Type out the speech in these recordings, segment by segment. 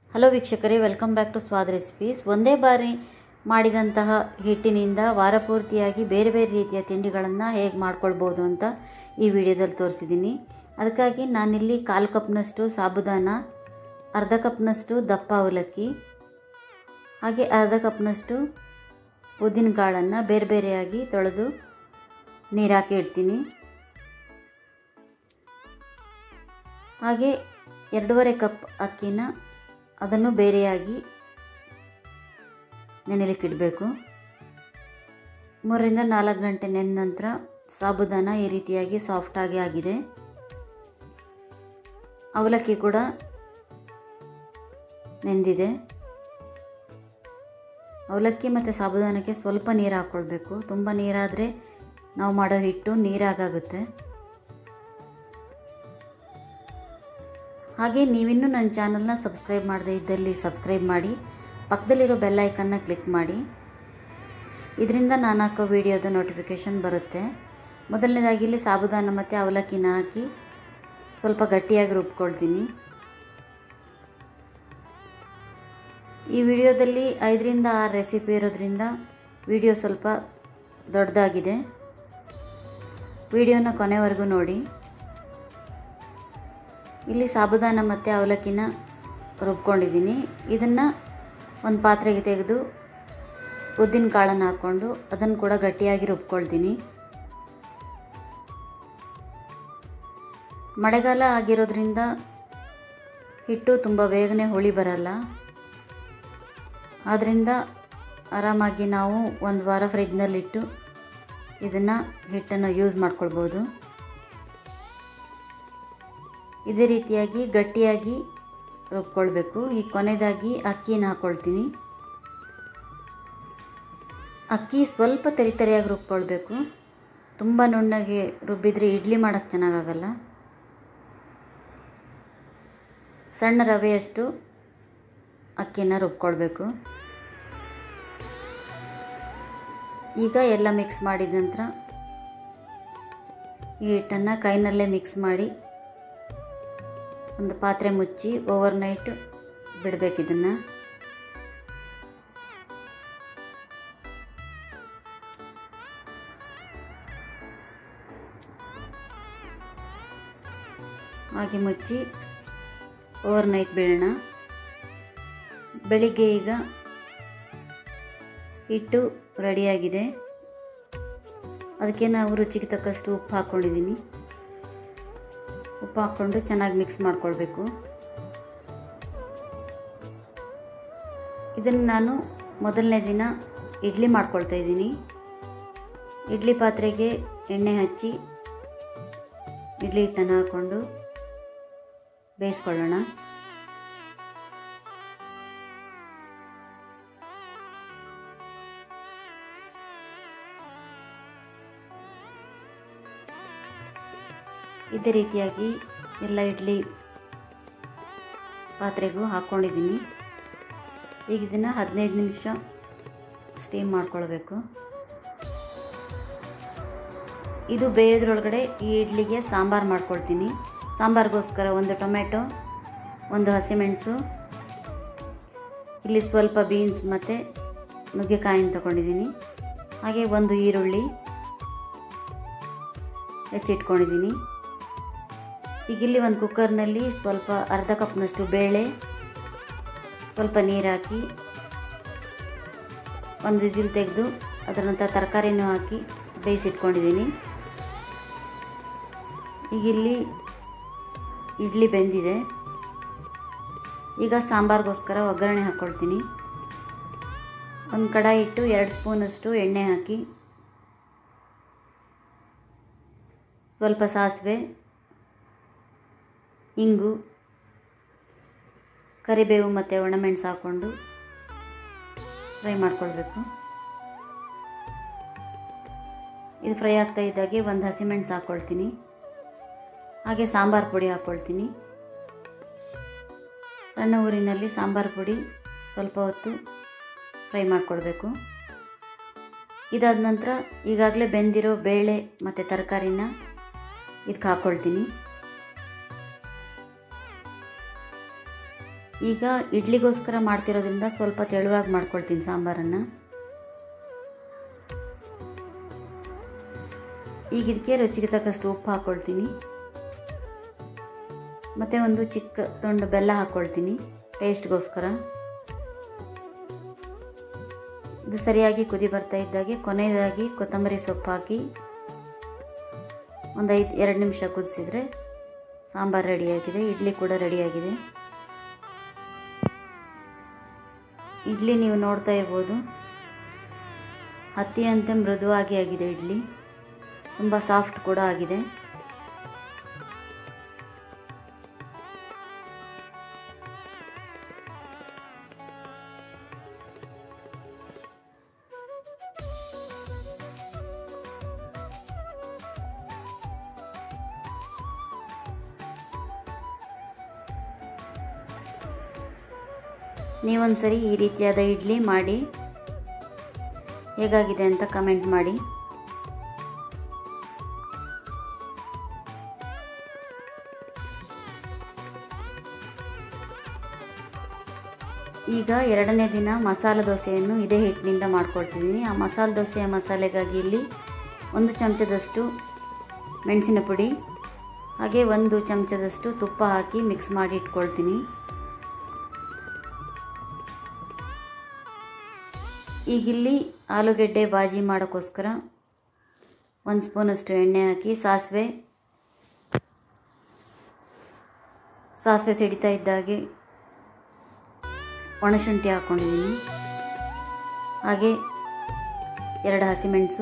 hello ವೀಕ್ಷಕರೇ welcome back to Swad Recipes ಒಂದೇ ಬಾರಿ ಮಾಡಿದಂತಹ ಹಿಟ್ಟಿನಿಂದ ವಾರಪೂರ್ತಿಯಾಗಿ ಬೇರೆ ಬೇರೆ ರೀತಿಯ ತಿಂಡಿಗಳನ್ನು ಹೇಗೆ ಮಾಡ್ಕೊಳ್ಬೋದು ಅಂತ ಈ ವಿಡಿಯೋದಲ್ಲಿ ತೋರಿಸಿದ್ದೀನಿ ಅದಕ್ಕಾಗಿ ನಾನಿಲ್ಲಿ ಕಾಲು ಕಪ್ನಷ್ಟು ಸಾಬುದಾನ ಅರ್ಧ ಕಪ್ನಷ್ಟು ದಪ್ಪ ಅವಲಕ್ಕಿ ಹಾಗೆ ಅರ್ಧ ಕಪ್ನಷ್ಟು ಉದ್ದಿನ ಕಾಳನ್ನು ಬೇರೆ ಬೇರೆಯಾಗಿ ತೊಳೆದು ನೀರು ಹಾಕಿ ಇಡ್ತೀನಿ ಹಾಗೆ ಎರಡೂವರೆ ಕಪ್ ಅಕ್ಕಿನ ಅದನ್ನು ಬೇರೆಯಾಗಿ ನೆನೆಲಿಕ್ಕೆ ಇಡಬೇಕು ಮೂರರಿಂದ ನಾಲ್ಕು ಗಂಟೆ ನೆನೆದ ನಂತರ ಸಾಬುದಾನ ಈ ರೀತಿಯಾಗಿ ಸಾಫ್ಟಾಗಿ ಆಗಿದೆ ಅವಲಕ್ಕಿ ಕೂಡ ನೆಂದಿದೆ ಅವಲಕ್ಕಿ ಮತ್ತು ಸಾಬುದಾನಕ್ಕೆ ಸ್ವಲ್ಪ ನೀರು ಹಾಕ್ಕೊಳ್ಬೇಕು ತುಂಬ ನೀರಾದರೆ ನಾವು ಮಾಡೋ ಹಿಟ್ಟು ನೀರಾಗುತ್ತೆ ಹಾಗೆ ನೀವಿನ್ನೂ ನನ್ನ ಚಾನಲ್ನ ಸಬ್ಸ್ಕ್ರೈಬ್ ಮಾಡದೇ ಇದ್ದಲ್ಲಿ ಸಬ್ಸ್ಕ್ರೈಬ್ ಮಾಡಿ ಪಕ್ಕದಲ್ಲಿರೋ ಬೆಲ್ ಐಕನ್ನ ಕ್ಲಿಕ್ ಮಾಡಿ ಇದರಿಂದ ನಾನು ಹಾಕೋ ವಿಡಿಯೋದ ನೋಟಿಫಿಕೇಷನ್ ಬರುತ್ತೆ ಮೊದಲನೇದಾಗಿ ಇಲ್ಲಿ ಸಾಬುದಾನ ಮತ್ತು ಅವಲಕ್ಕಿನ ಹಾಕಿ ಸ್ವಲ್ಪ ಗಟ್ಟಿಯಾಗಿ ರುಬ್ಕೊಳ್ತೀನಿ ಈ ವಿಡಿಯೋದಲ್ಲಿ ಐದರಿಂದ ಆರು ರೆಸಿಪಿ ಇರೋದ್ರಿಂದ ವಿಡಿಯೋ ಸ್ವಲ್ಪ ದೊಡ್ಡದಾಗಿದೆ ವಿಡಿಯೋನ ಕೊನೆವರೆಗೂ ನೋಡಿ ಇಲ್ಲಿ ಸಾಬುದಾನ ಮತ್ತು ಅವಲಕ್ಕಿನ ರುಬ್ಕೊಂಡಿದ್ದೀನಿ ಇದನ್ನು ಒಂದು ಪಾತ್ರೆಗೆ ತೆಗೆದು ಉದ್ದಿನ ಕಾಳನ್ನು ಹಾಕ್ಕೊಂಡು ಅದನ್ನು ಕೂಡ ಗಟ್ಟಿಯಾಗಿ ರುಬ್ಕೊಳ್ತೀನಿ ಮಳೆಗಾಲ ಆಗಿರೋದ್ರಿಂದ ಹಿಟ್ಟು ತುಂಬ ಬೇಗನೆ ಹುಳಿ ಬರಲ್ಲ ಆದ್ದರಿಂದ ಆರಾಮಾಗಿ ನಾವು ಒಂದು ವಾರ ಫ್ರಿಜ್ನಲ್ಲಿಟ್ಟು ಇದನ್ನು ಹಿಟ್ಟನ್ನು ಯೂಸ್ ಮಾಡ್ಕೊಳ್ಬೋದು ಇದೇ ರೀತಿಯಾಗಿ ಗಟ್ಟಿಯಾಗಿ ರುಬ್ಕೊಳ್ಬೇಕು ಈ ಕೊನೆಯದಾಗಿ ಅಕ್ಕಿನ ಹಾಕ್ಕೊಳ್ತೀನಿ ಅಕ್ಕಿ ಸ್ವಲ್ಪ ತೆರಿ ತೆರಿಯಾಗಿ ರುಬ್ಕೊಳ್ಬೇಕು ತುಂಬ ನುಣ್ಣಗೆ ರುಬ್ಬಿದರೆ ಇಡ್ಲಿ ಮಾಡೋಕ್ಕೆ ಚೆನ್ನಾಗಾಗಲ್ಲ ಸಣ್ಣ ರವೆಯಷ್ಟು ಅಕ್ಕಿನ ರುಬ್ಕೊಳ್ಬೇಕು ಈಗ ಎಲ್ಲ ಮಿಕ್ಸ್ ಮಾಡಿದ ನಂತರ ಈ ಹಿಟ್ಟನ್ನು ಕೈನಲ್ಲೇ ಮಿಕ್ಸ್ ಮಾಡಿ ಒಂದು ಪಾತ್ರೆ ಮುಚ್ಚಿ ಓವರ್ ನೈಟ್ ಬಿಡಬೇಕು ಇದನ್ನು ಹಾಗೆ ಮುಚ್ಚಿ ಓವರ್ ನೈಟ್ ಬಿಡೋಣ ಬೆಳಿಗ್ಗೆ ಈಗ ಹಿಟ್ಟು ರೆಡಿಯಾಗಿದೆ ಅದಕ್ಕೆ ನಾವು ರುಚಿಗೆ ತಕ್ಕಷ್ಟು ಉಪ್ಪು ಹಾಕ್ಕೊಂಡಿದ್ದೀನಿ ಉಪ್ಪು ಹಾಕ್ಕೊಂಡು ಚೆನ್ನಾಗಿ ಮಿಕ್ಸ್ ಮಾಡ್ಕೊಳ್ಬೇಕು ಇದನ್ನು ನಾನು ಮೊದಲನೇ ದಿನ ಇಡ್ಲಿ ಮಾಡ್ಕೊಳ್ತಾ ಇದ್ದೀನಿ ಇಡ್ಲಿ ಪಾತ್ರೆಗೆ ಎಣ್ಣೆ ಹಚ್ಚಿ ಇಡ್ಲಿ ಹಿಟ್ಟನ್ನು ಹಾಕ್ಕೊಂಡು ಬೇಯಿಸ್ಕೊಳ್ಳೋಣ ಇದೇ ರೀತಿಯಾಗಿ ಎಲ್ಲ ಇಡ್ಲಿ ಪಾತ್ರೆಗೂ ಹಾಕ್ಕೊಂಡಿದ್ದೀನಿ ಈಗ ಇದನ್ನು ಹದಿನೈದು ನಿಮಿಷ ಸ್ಟೀಮ್ ಮಾಡ್ಕೊಳ್ಬೇಕು ಇದು ಬೇಯೋದ್ರೊಳಗಡೆ ಈ ಇಡ್ಲಿಗೆ ಸಾಂಬಾರು ಮಾಡ್ಕೊಳ್ತೀನಿ ಸಾಂಬಾರಿಗೋಸ್ಕರ ಒಂದು ಟೊಮೆಟೊ ಒಂದು ಹಸಿಮೆಣಸು ಇಲ್ಲಿ ಸ್ವಲ್ಪ ಬೀನ್ಸ್ ಮತ್ತು ನುಗ್ಗೆಕಾಯಿನ ತಗೊಂಡಿದ್ದೀನಿ ಹಾಗೆ ಒಂದು ಈರುಳ್ಳಿ ಹೆಚ್ಚಿಟ್ಕೊಂಡಿದ್ದೀನಿ ಈಗ ಇಲ್ಲಿ ಒಂದು ಕುಕ್ಕರ್ನಲ್ಲಿ ಸ್ವಲ್ಪ ಅರ್ಧ ಕಪ್ನಷ್ಟು ಬೇಳೆ ಸ್ವಲ್ಪ ನೀರು ಹಾಕಿ ಒಂದು ವಿಸಿಲ್ ತೆಗೆದು ಅದರ ನಂತರ ತರಕಾರಿನೂ ಹಾಕಿ ಬೇಯಿಸಿಟ್ಕೊಂಡಿದ್ದೀನಿ ಈಗ ಇಲ್ಲಿ ಇಡ್ಲಿ ಬೆಂದಿದೆ ಈಗ ಸಾಂಬಾರಿಗೋಸ್ಕರ ಒಗ್ಗರಣೆ ಹಾಕ್ಕೊಳ್ತೀನಿ ಒಂದು ಕಡಾಯಿ ಇಟ್ಟು ಎರಡು ಸ್ಪೂನಷ್ಟು ಎಣ್ಣೆ ಹಾಕಿ ಸ್ವಲ್ಪ ಸಾಸಿವೆ ಇಂಗು ಕರಿಬೇವು ಮತ್ತು ಒಣಮೆಣಸು ಹಾಕ್ಕೊಂಡು ಫ್ರೈ ಮಾಡ್ಕೊಳ್ಬೇಕು ಇದು ಫ್ರೈ ಆಗ್ತಾ ಇದ್ದಾಗೆ ಒಂದು ಹಸಿಮೆಣಸು ಹಾಕ್ಕೊಳ್ತೀನಿ ಹಾಗೆ ಸಾಂಬಾರು ಪುಡಿ ಹಾಕ್ಕೊಳ್ತೀನಿ ಸಣ್ಣ ಊರಿನಲ್ಲಿ ಸಾಂಬಾರು ಪುಡಿ ಸ್ವಲ್ಪ ಹೊತ್ತು ಫ್ರೈ ಮಾಡಿಕೊಡ್ಬೇಕು ಇದಾದ ನಂತರ ಈಗಾಗಲೇ ಬೆಂದಿರೋ ಬೇಳೆ ಮತ್ತು ತರಕಾರಿನ ಇದಕ್ಕೆ ಹಾಕ್ಕೊಳ್ತೀನಿ ಈಗ ಇಡ್ಲಿಗೋಸ್ಕರ ಮಾಡ್ತಿರೋದ್ರಿಂದ ಸ್ವಲ್ಪ ತೆಳುವಾಗಿ ಮಾಡ್ಕೊಳ್ತೀನಿ ಸಾಂಬಾರನ್ನು ಈಗ ಇದಕ್ಕೆ ರುಚಿಗೆ ತಕ್ಕಷ್ಟು ಉಪ್ಪು ಹಾಕ್ಕೊಳ್ತೀನಿ ಮತ್ತು ಒಂದು ಚಿಕ್ಕ ತುಂಡು ಬೆಲ್ಲ ಹಾಕ್ಕೊಳ್ತೀನಿ ಟೇಸ್ಟ್ಗೋಸ್ಕರ ಇದು ಸರಿಯಾಗಿ ಕುದಿ ಬರ್ತಾ ಇದ್ದಾಗೆ ಕೊನೆಯದಾಗಿ ಕೊತ್ತಂಬರಿ ಸೊಪ್ಪು ಹಾಕಿ ಒಂದು ಐದು ಎರಡು ನಿಮಿಷ ಕುದಿಸಿದ್ರೆ ಸಾಂಬಾರು ರೆಡಿಯಾಗಿದೆ ಇಡ್ಲಿ ಕೂಡ ರೆಡಿಯಾಗಿದೆ ಇಡ್ಲಿ ನೀವು ನೋಡ್ತಾ ಇರ್ಬೋದು ಹತ್ತಿಯಂತೆ ಮೃದುವಾಗಿ ಆಗಿದೆ ಇಡ್ಲಿ ತುಂಬ ಸಾಫ್ಟ್ ಕೂಡ ಆಗಿದೆ ನೀವೊಂದ್ಸರಿ ಈ ರೀತಿಯಾದ ಇಡ್ಲಿ ಮಾಡಿ ಹೇಗಾಗಿದೆ ಅಂತ ಕಮೆಂಟ್ ಮಾಡಿ ಈಗ ಎರಡನೇ ದಿನ ಮಸಾಲೆ ದೋಸೆಯನ್ನು ಇದೇ ಹಿಟ್ಟಿನಿಂದ ಮಾಡ್ಕೊಳ್ತಿದ್ದೀನಿ ಆ ಮಸಾಲೆ ದೋಸೆಯ ಮಸಾಲೆಗಾಗಿ ಇಲ್ಲಿ ಒಂದು ಚಮಚದಷ್ಟು ಮೆಣಸಿನ ಪುಡಿ ಹಾಗೆ ಒಂದು ಚಮಚದಷ್ಟು ತುಪ್ಪ ಹಾಕಿ ಮಿಕ್ಸ್ ಮಾಡಿ ಇಟ್ಕೊಳ್ತೀನಿ ಈಗಿಲ್ಲಿ ಆಲೂಗೆಡ್ಡೆ ಬಾಜಿ ಮಾಡೋಕ್ಕೋಸ್ಕರ ಒಂದು ಸ್ಪೂನಷ್ಟು ಎಣ್ಣೆ ಹಾಕಿ ಸಾಸಿವೆ ಸಾಸಿವೆ ಸಿಡಿತಾ ಇದ್ದಾಗೆ ಒಣಶುಂಠಿ ಹಾಕ್ಕೊಂಡಿದ್ದೀನಿ ಹಾಗೆ ಎರಡು ಹಸಿಮೆಣಸು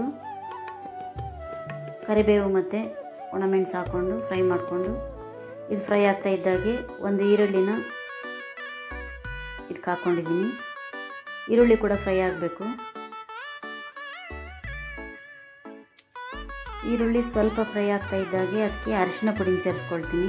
ಕರಿಬೇವು ಮತ್ತು ಒಣಮೆಣಸು ಹಾಕ್ಕೊಂಡು ಫ್ರೈ ಮಾಡಿಕೊಂಡು ಇದು ಫ್ರೈ ಆಗ್ತಾ ಇದ್ದಾಗೆ ಒಂದು ಈರುಳ್ಳಿನ ಇದಕ್ಕೆ ಹಾಕ್ಕೊಂಡಿದ್ದೀನಿ ಈರುಳ್ಳಿ ಕೂಡ ಫ್ರೈ ಆಗಬೇಕು ಈರುಳ್ಳಿ ಸ್ವಲ್ಪ ಫ್ರೈ ಆಗ್ತಾ ಇದ್ದಾಗೆ ಅದಕ್ಕೆ ಅರಿಶಿನ ಪುಡಿನ ಸೇರಿಸ್ಕೊಳ್ತೀನಿ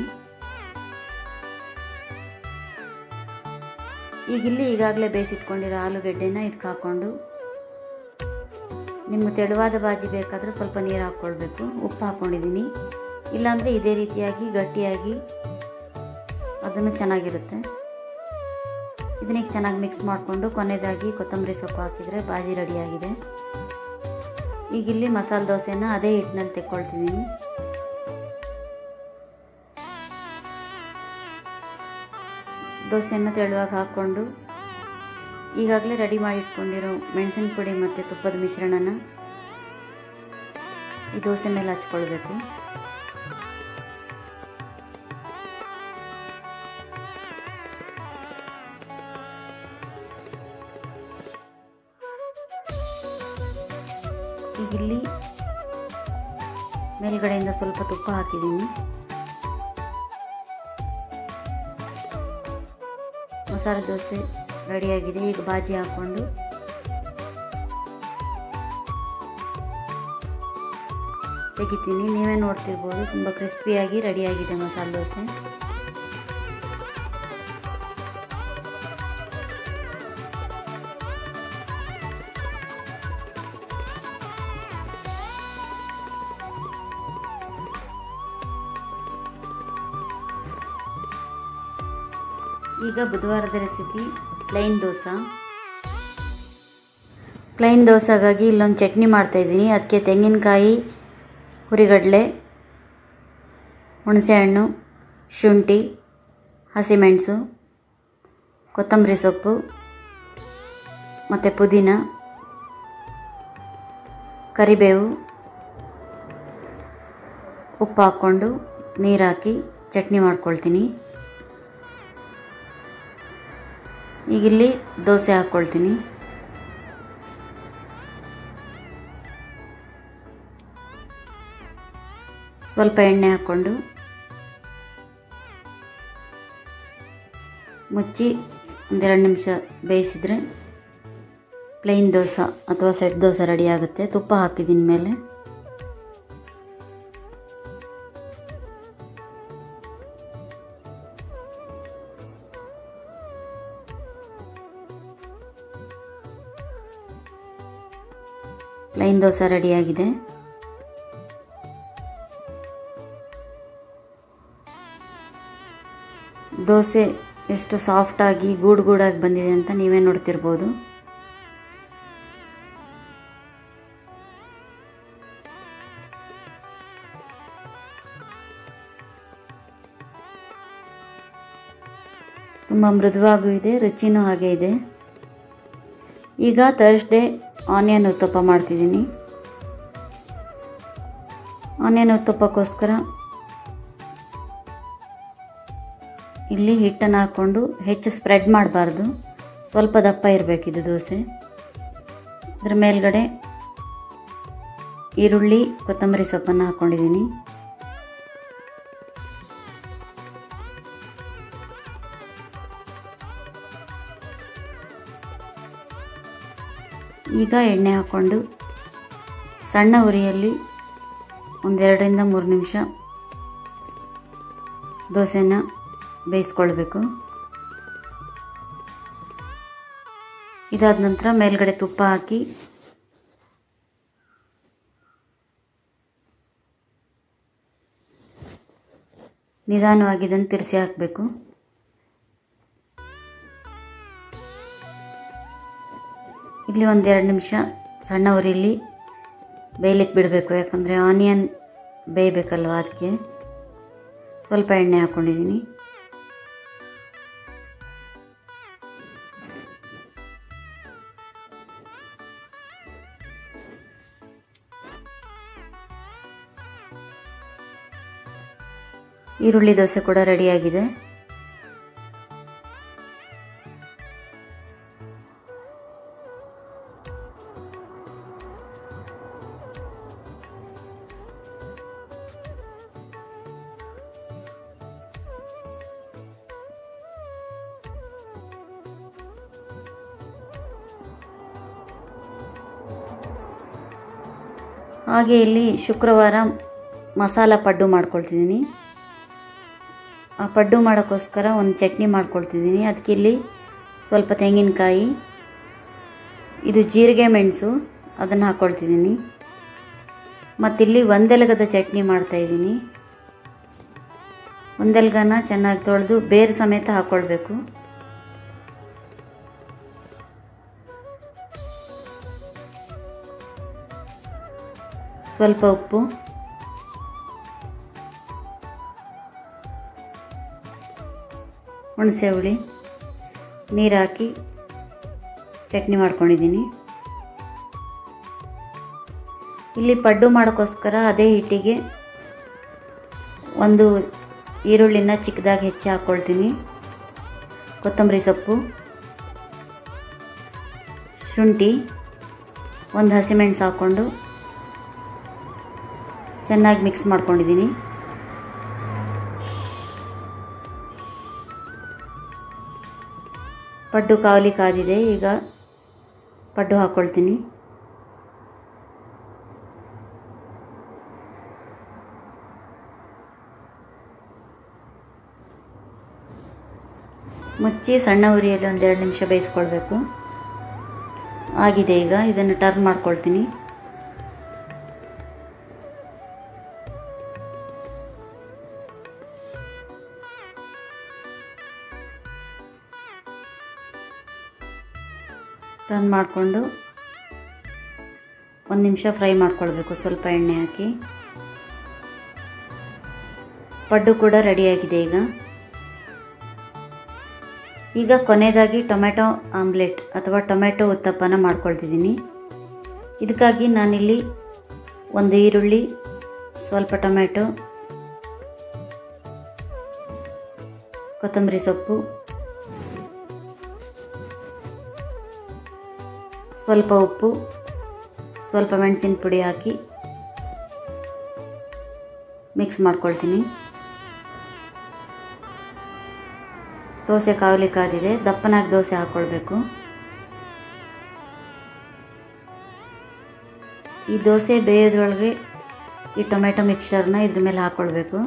ಈಗಿಲ್ಲಿ ಈಗಾಗಲೇ ಬೇಯಿಸಿಟ್ಕೊಂಡಿರೋ ಆಲೂಗೆಡ್ಡೆನ ಇದಕ್ಕೆ ಹಾಕ್ಕೊಂಡು ನಿಮ್ಗೆ ತೆಳುವಾದ ಬಾಜಿ ಬೇಕಾದರೆ ಸ್ವಲ್ಪ ನೀರು ಹಾಕ್ಕೊಳ್ಬೇಕು ಉಪ್ಪು ಹಾಕ್ಕೊಂಡಿದ್ದೀನಿ ಇಲ್ಲಾಂದರೆ ಇದೇ ರೀತಿಯಾಗಿ ಗಟ್ಟಿಯಾಗಿ ಅದನ್ನು ಚೆನ್ನಾಗಿರುತ್ತೆ ಇದನ್ನ ಚೆನ್ನಾಗಿ ಮಿಕ್ಸ್ ಮಾಡಿಕೊಂಡು ಕೊನೆಯದಾಗಿ ಕೊತ್ತಂಬರಿ ಸೊಪ್ಪು ಹಾಕಿದರೆ ಬಾಜಿ ರೆಡಿಯಾಗಿದೆ ಈಗಿಲ್ಲಿ ಮಸಾಲೆ ದೋಸೆನ ಅದೇ ಹಿಟ್ಟಿನಲ್ಲಿ ತೆಕ್ಕೊಳ್ತಿದ್ದೀನಿ ದೋಸೆಯನ್ನು ತೆಳುವಾಗಿ ಹಾಕ್ಕೊಂಡು ಈಗಾಗಲೇ ರೆಡಿ ಮಾಡಿ ಇಟ್ಕೊಂಡಿರೋ ಮೆಣಸಿನ ಪುಡಿ ಮತ್ತು ತುಪ್ಪದ ಮಿಶ್ರಣನ ಈ ದೋಸೆ ಮೇಲೆ ಹಚ್ಕೊಳ್ಬೇಕು ಈಗಿಲ್ಲಿ ಮೇಲ್ಗಡೆಯಿಂದ ಸ್ವಲ್ಪ ತುಪ್ಪ ಹಾಕಿದ್ದೀನಿ ಮಸಾಲೆ ದೋಸೆ ರೆಡಿಯಾಗಿದೆ ಈಗ ಬಾಜಿ ಹಾಕ್ಕೊಂಡು ತೆಗಿತೀನಿ ನೀವೇ ನೋಡ್ತಿರ್ಬೋದು ತುಂಬ ಕ್ರಿಸ್ಪಿಯಾಗಿ ರೆಡಿಯಾಗಿದೆ ಮಸಾಲೆ ದೋಸೆ ಈಗ ಬುಧವಾರದ ರೆಸಿಪಿ ಪ್ಲೈನ್ ದೋಸೆ ಪ್ಲೈನ್ ದೋಸೆಗಾಗಿ ಇಲ್ಲೊಂದು ಚಟ್ನಿ ಮಾಡ್ತಾಯಿದ್ದೀನಿ ಅದಕ್ಕೆ ತೆಂಗಿನಕಾಯಿ ಹುರಿಗಡಲೆ ಹುಣಸೆಹಣ್ಣು ಶುಂಠಿ ಹಸಿಮೆಣಸು ಕೊತ್ತಂಬರಿ ಸೊಪ್ಪು ಮತ್ತು ಪುದೀನ ಕರಿಬೇವು ಉಪ್ಪು ಹಾಕ್ಕೊಂಡು ನೀರು ಹಾಕಿ ಚಟ್ನಿ ಮಾಡ್ಕೊಳ್ತೀನಿ ಈಗಿಲ್ಲಿ ದೋಸೆ ಹಾಕ್ಕೊಳ್ತೀನಿ ಸ್ವಲ್ಪ ಎಣ್ಣೆ ಹಾಕ್ಕೊಂಡು ಮುಚ್ಚಿ ಒಂದೆರಡು ನಿಮಿಷ ಬೇಯಿಸಿದರೆ ಪ್ಲೈನ್ ದೋಸೆ ಅಥವಾ ಸೆಟ್ ದೋಸೆ ರೆಡಿ ಆಗುತ್ತೆ ತುಪ್ಪ ಹಾಕಿದ್ದೀನಿ ಮೇಲೆ ಪ್ಲೈನ್ ದೋಸೆ ರೆಡಿಯಾಗಿದೆ ದೋಸೆ ಎಷ್ಟು ಸಾಫ್ಟಾಗಿ ಗೂಡು ಗೂಡಾಗಿ ಬಂದಿದೆ ಅಂತ ನೀವೇ ನೋಡ್ತಿರ್ಬೋದು ತುಂಬ ಮೃದುವಾಗೂ ಇದೆ ರುಚಿನೂ ಹಾಗೆ ಇದೆ ಈಗ ಥರ್ಸ್ಡೇ ಆನಿಯನ್ ಉತ್ತಪ್ಪ ಮಾಡ್ತಿದ್ದೀನಿ ಆನಿಯನ್ ಉತ್ತಪ್ಪಕ್ಕೋಸ್ಕರ ಇಲ್ಲಿ ಹಿಟ್ಟನ್ನು ಹಾಕ್ಕೊಂಡು ಹೆಚ್ಚು ಸ್ಪ್ರೆಡ್ ಮಾಡಬಾರ್ದು ಸ್ವಲ್ಪ ದಪ್ಪ ಇರಬೇಕಿದು ದೋಸೆ ಅದ್ರ ಮೇಲ್ಗಡೆ ಈರುಳ್ಳಿ ಕೊತ್ತಂಬರಿ ಸೊಪ್ಪನ್ನು ಹಾಕ್ಕೊಂಡಿದ್ದೀನಿ ಈಗ ಎಣ್ಣೆ ಹಾಕ್ಕೊಂಡು ಸಣ್ಣ ಉರಿಯಲ್ಲಿ ಒಂದೆರಡರಿಂದ ಮೂರು ನಿಮಿಷ ದೋಸೆನ ಬೇಯಿಸ್ಕೊಳ್ಬೇಕು ಇದಾದ ನಂತರ ಮೇಲ್ಗಡೆ ತುಪ್ಪ ಹಾಕಿ ನಿಧಾನವಾಗಿ ಇದನ್ನು ತಿರ್ಸಿ ಹಾಕಬೇಕು ಇಲ್ಲಿ ಒಂದೆರಡು ನಿಮಿಷ ಸಣ್ಣ ಉರಿಲಿ ಬೇಯಲಿಕ್ಕೆ ಬಿಡಬೇಕು ಯಾಕಂದರೆ ಆನಿಯನ್ ಬೇಯಬೇಕಲ್ವ ಅದಕ್ಕೆ ಸ್ವಲ್ಪ ಎಣ್ಣೆ ಹಾಕ್ಕೊಂಡಿದ್ದೀನಿ ಈರುಳ್ಳಿ ದೋಸೆ ಕೂಡ ರೆಡಿಯಾಗಿದೆ ಹಾಗೆ ಇಲ್ಲಿ ಶುಕ್ರವಾರ ಮಸಾಲ ಪಡ್ಡು ಮಾಡ್ಕೊಳ್ತಿದ್ದೀನಿ ಆ ಪಡ್ಡು ಮಾಡೋಕ್ಕೋಸ್ಕರ ಒಂದು ಚಟ್ನಿ ಮಾಡ್ಕೊಳ್ತಿದ್ದೀನಿ ಅದಕ್ಕೆ ಇಲ್ಲಿ ಸ್ವಲ್ಪ ತೆಂಗಿನಕಾಯಿ ಇದು ಜೀರಿಗೆ ಮೆಣಸು ಅದನ್ನು ಹಾಕ್ಕೊಳ್ತಿದ್ದೀನಿ ಮತ್ತಿಲ್ಲಿ ಒಂದೆಲಗದ ಚಟ್ನಿ ಮಾಡ್ತಾಯಿದ್ದೀನಿ ಒಂದೆಲ್ಗನ ಚೆನ್ನಾಗಿ ತೊಳೆದು ಬೇರು ಸಮೇತ ಹಾಕ್ಕೊಳ್ಬೇಕು ಸ್ವಲ್ಪ ಉಪ್ಪು ಹುಣಸೆ ಹುಳಿ ನೀರು ಹಾಕಿ ಚಟ್ನಿ ಮಾಡ್ಕೊಂಡಿದ್ದೀನಿ ಇಲ್ಲಿ ಪಡ್ಡು ಮಾಡೋಕ್ಕೋಸ್ಕರ ಅದೇ ಹಿಟ್ಟಿಗೆ ಒಂದು ಈರುಳ್ಳಿನ ಚಿಕ್ಕದಾಗಿ ಹೆಚ್ಚಿ ಹಾಕ್ಕೊಳ್ತೀನಿ ಕೊತ್ತಂಬರಿ ಸೊಪ್ಪು ಶುಂಠಿ ಒಂದು ಹಸಿಮೆಣಸು ಹಾಕ್ಕೊಂಡು ಚೆನ್ನಾಗಿ ಮಿಕ್ಸ್ ಮಾಡ್ಕೊಂಡಿದ್ದೀನಿ ಪಡ್ಡು ಕಾವಲಿ ಕಾದಿದೆ ಈಗ ಪಡ್ಡು ಹಾಕ್ಕೊಳ್ತೀನಿ ಮುಚ್ಚಿ ಸಣ್ಣ ಉರಿಯಲ್ಲಿ ಒಂದೆರಡು ನಿಮಿಷ ಬೇಯಿಸ್ಕೊಳ್ಬೇಕು ಆಗಿದೆ ಈಗ ಇದನ್ನು ಟರ್ನ್ ಮಾಡ್ಕೊಳ್ತೀನಿ ಟರ್ನ್ ಮಾಡಿಕೊಂಡು ಒಂದು ನಿಮಿಷ ಫ್ರೈ ಮಾಡ್ಕೊಳ್ಬೇಕು ಸ್ವಲ್ಪ ಎಣ್ಣೆ ಹಾಕಿ ಪಡ್ಡು ಕೂಡ ರೆಡಿಯಾಗಿದೆ ಈಗ ಈಗ ಕೊನೆಯದಾಗಿ ಟೊಮೆಟೊ ಆಮ್ಲೆಟ್ ಅಥವಾ ಟೊಮೆಟೊ ಉತ್ತಪ್ಪನ ಮಾಡ್ಕೊಳ್ತಿದ್ದೀನಿ ಇದಕ್ಕಾಗಿ ನಾನಿಲ್ಲಿ ಒಂದು ಈರುಳ್ಳಿ ಸ್ವಲ್ಪ ಟೊಮೆಟೊ ಕೊತ್ತಂಬರಿ ಸೊಪ್ಪು ಸ್ವಲ್ಪ ಉಪ್ಪು ಸ್ವಲ್ಪ ಮೆಣಸಿನ ಪುಡಿ ಹಾಕಿ ಮಿಕ್ಸ್ ಮಾಡ್ಕೊಳ್ತೀನಿ ದೋಸೆ ಕಾವಲಿ ಕಾದಿದೆ ದಪ್ಪನಾಗಿ ದೋಸೆ ಹಾಕ್ಕೊಳ್ಬೇಕು ಈ ದೋಸೆ ಬೇಯೋದ್ರೊಳಗೆ ಈ ಟೊಮೆಟೊ ಮಿಕ್ಸ್ಚರ್ನ ಇದ್ರ ಮೇಲೆ ಹಾಕ್ಕೊಳ್ಬೇಕು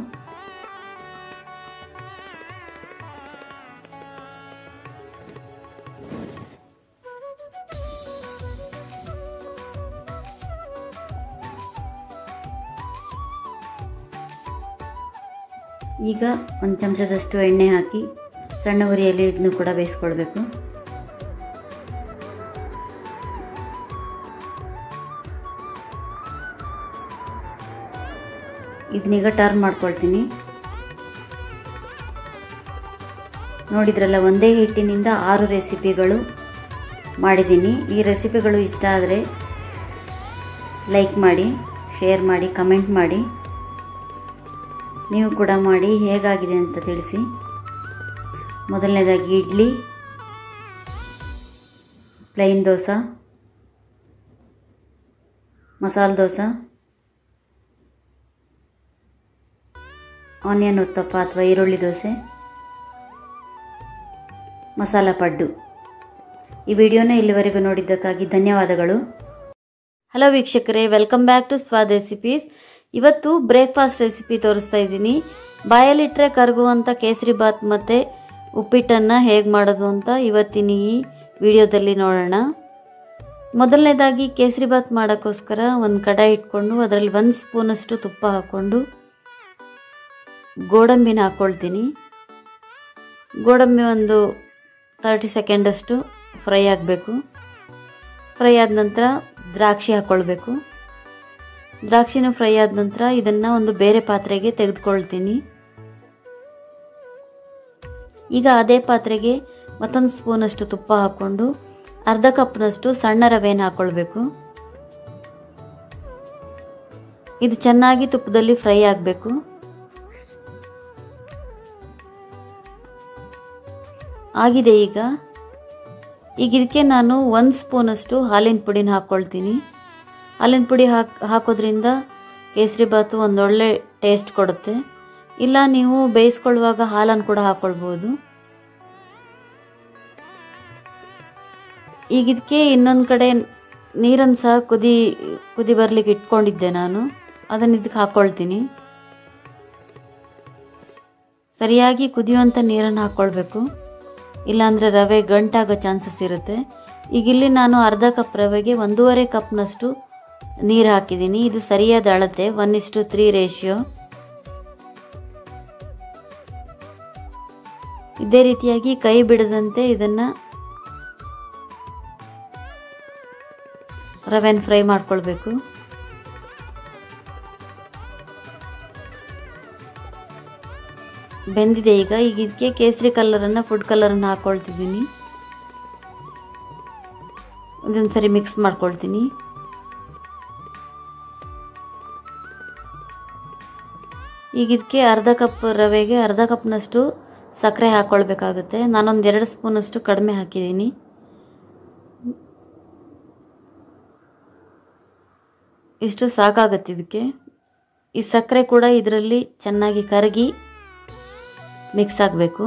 ಈಗ ಒಂದು ಚಮಚದಷ್ಟು ಎಣ್ಣೆ ಹಾಕಿ ಸಣ್ಣ ಉರಿಯಲ್ಲಿ ಇದನ್ನು ಕೂಡ ಬೇಯಿಸ್ಕೊಳ್ಬೇಕು ಇದನ್ನೀಗ ಟರ್ನ್ ಮಾಡ್ಕೊಳ್ತೀನಿ ನೋಡಿದ್ರಲ್ಲ ಒಂದೇ ಹಿಟ್ಟಿನಿಂದ ಆರು ರೆಸಿಪಿಗಳು ಮಾಡಿದ್ದೀನಿ ಈ ರೆಸಿಪಿಗಳು ಇಷ್ಟ ಆದರೆ ಲೈಕ್ ಮಾಡಿ ಶೇರ್ ಮಾಡಿ ಕಮೆಂಟ್ ಮಾಡಿ ನೀವು ಕೂಡ ಮಾಡಿ ಹೇಗಾಗಿದೆ ಅಂತ ತಿಳಿಸಿ ಮೊದಲನೇದಾಗಿ ಇಡ್ಲಿ ಪ್ಲೈನ್ ದೋಸೆ ಮಸಾಲೆ ದೋಸೆ ಆನಿಯನ್ ಉತ್ತಪ್ಪ ಅಥವಾ ಈರುಳ್ಳಿ ದೋಸೆ ಮಸಾಲ ಪಡ್ಡು ಈ ವಿಡಿಯೋನ ಇಲ್ಲಿವರೆಗೂ ನೋಡಿದ್ದಕ್ಕಾಗಿ ಧನ್ಯವಾದಗಳು ಹಲೋ ವೀಕ್ಷಕರೇ welcome back to Swad Recipes ಇವತ್ತು ಬ್ರೇಕ್ಫಾಸ್ಟ್ ರೆಸಿಪಿ ತೋರಿಸ್ತಾ ಇದ್ದೀನಿ ಬಾಯಲ್ಲಿಟ್ಟರೆ ಕರಗುವಂಥ ಕೇಸರಿ ಬಾತ್ ಮತ್ತು ಉಪ್ಪಿಟ್ಟನ್ನು ಹೇಗೆ ಮಾಡೋದು ಅಂತ ಇವತ್ತಿನ ಈ ವಿಡಿಯೋದಲ್ಲಿ ನೋಡೋಣ ಮೊದಲನೇದಾಗಿ ಕೇಸರಿ ಬಾತ್ ಮಾಡೋಕ್ಕೋಸ್ಕರ ಒಂದು ಕಡಾಯಿ ಇಟ್ಕೊಂಡು ಅದರಲ್ಲಿ ಒಂದು ಸ್ಪೂನಷ್ಟು ತುಪ್ಪ ಹಾಕ್ಕೊಂಡು ಗೋಡಂಬಿನ ಹಾಕ್ಕೊಳ್ತೀನಿ ಗೋಡಂಬಿ ಒಂದು ತರ್ಟಿ ಸೆಕೆಂಡಷ್ಟು ಫ್ರೈ ಆಗಬೇಕು ಫ್ರೈ ಆದ ನಂತರ ದ್ರಾಕ್ಷಿ ಹಾಕ್ಕೊಳ್ಬೇಕು ದ್ರಾಕ್ಷಿನೂ ಫ್ರೈ ಆದ ನಂತರ ಇದನ್ನು ಒಂದು ಬೇರೆ ಪಾತ್ರೆಗೆ ತೆಗೆದುಕೊಳ್ತೀನಿ ಈಗ ಅದೇ ಪಾತ್ರೆಗೆ ಮತ್ತೊಂದು ಸ್ಪೂನಷ್ಟು ತುಪ್ಪ ಹಾಕ್ಕೊಂಡು ಅರ್ಧ ಕಪ್ನಷ್ಟು ಸಣ್ಣ ರವೆನ ಹಾಕ್ಕೊಳ್ಬೇಕು ಇದು ಚೆನ್ನಾಗಿ ತುಪ್ಪದಲ್ಲಿ ಫ್ರೈ ಆಗಬೇಕು ಆಗಿದೆ ಈಗ ಈಗ ಇದಕ್ಕೆ ನಾನು ಒಂದು ಸ್ಪೂನಷ್ಟು ಹಾಲಿನ ಪುಡಿನ ಹಾಕ್ಕೊಳ್ತೀನಿ ಹಾಲಿನ ಪುಡಿ ಹಾಕ್ ಹಾಕೋದ್ರಿಂದ ಕೇಸರಿ ಬಾತು ಒಂದೊಳ್ಳೆ ಟೇಸ್ಟ್ ಕೊಡುತ್ತೆ ಇಲ್ಲ ನೀವು ಬೇಯಿಸ್ಕೊಳ್ಳುವಾಗ ಹಾಲನ್ನು ಕೂಡ ಹಾಕ್ಕೊಳ್ಬೋದು ಈಗ ಇದಕ್ಕೆ ಇನ್ನೊಂದು ಕಡೆ ನೀರನ್ನು ಸಹ ಕುದಿ ಕುದಿ ಬರಲಿಕ್ಕೆ ಇಟ್ಕೊಂಡಿದ್ದೆ ನಾನು ಅದನ್ನು ಇದಕ್ಕೆ ಹಾಕ್ಕೊಳ್ತೀನಿ ಸರಿಯಾಗಿ ಕುದಿಯುವಂಥ ನೀರನ್ನು ಹಾಕ್ಕೊಳ್ಬೇಕು ಇಲ್ಲಾಂದರೆ ರವೆ ಗಂಟಾಗೋ ಚಾನ್ಸಸ್ ಇರುತ್ತೆ ಈಗ ಇಲ್ಲಿ ನಾನು ಅರ್ಧ ಕಪ್ ರವೆಗೆ ಒಂದೂವರೆ ಕಪ್ನಷ್ಟು ನೀರು ಹಾಕಿದ್ದೀನಿ ಇದು ಸರಿಯಾದ ಅಳತೆ ಒನ್ ಇಸ್ಟು ತ್ರೀ ರೇಷಿಯೋ ಇದೇ ರೀತಿಯಾಗಿ ಕೈ ಬಿಡದಂತೆ ಇದನ್ನು ರವೆನ ಫ್ರೈ ಮಾಡ್ಕೊಳ್ಬೇಕು ಬೆಂದಿದೆ ಈಗ ಈಗ ಇದಕ್ಕೆ ಕೇಸರಿ ಕಲರನ್ನು ಫುಡ್ ಕಲರನ್ನು ಹಾಕ್ಕೊಳ್ತಿದ್ದೀನಿ ಇದೊಂದು ಸರಿ ಮಿಕ್ಸ್ ಮಾಡ್ಕೊಳ್ತೀನಿ ಈಗ ಇದಕ್ಕೆ ಅರ್ಧ ಕಪ್ ರವೆಗೆ ಅರ್ಧ ಕಪ್ನಷ್ಟು ಸಕ್ಕರೆ ಹಾಕ್ಕೊಳ್ಬೇಕಾಗುತ್ತೆ ನಾನೊಂದು ಎರಡು ಸ್ಪೂನಷ್ಟು ಕಡಿಮೆ ಹಾಕಿದ್ದೀನಿ ಇಷ್ಟು ಸಾಕಾಗುತ್ತೆ ಇದಕ್ಕೆ ಈ ಸಕ್ಕರೆ ಕೂಡ ಇದರಲ್ಲಿ ಚೆನ್ನಾಗಿ ಕರಗಿ ಮಿಕ್ಸ್ ಆಗಬೇಕು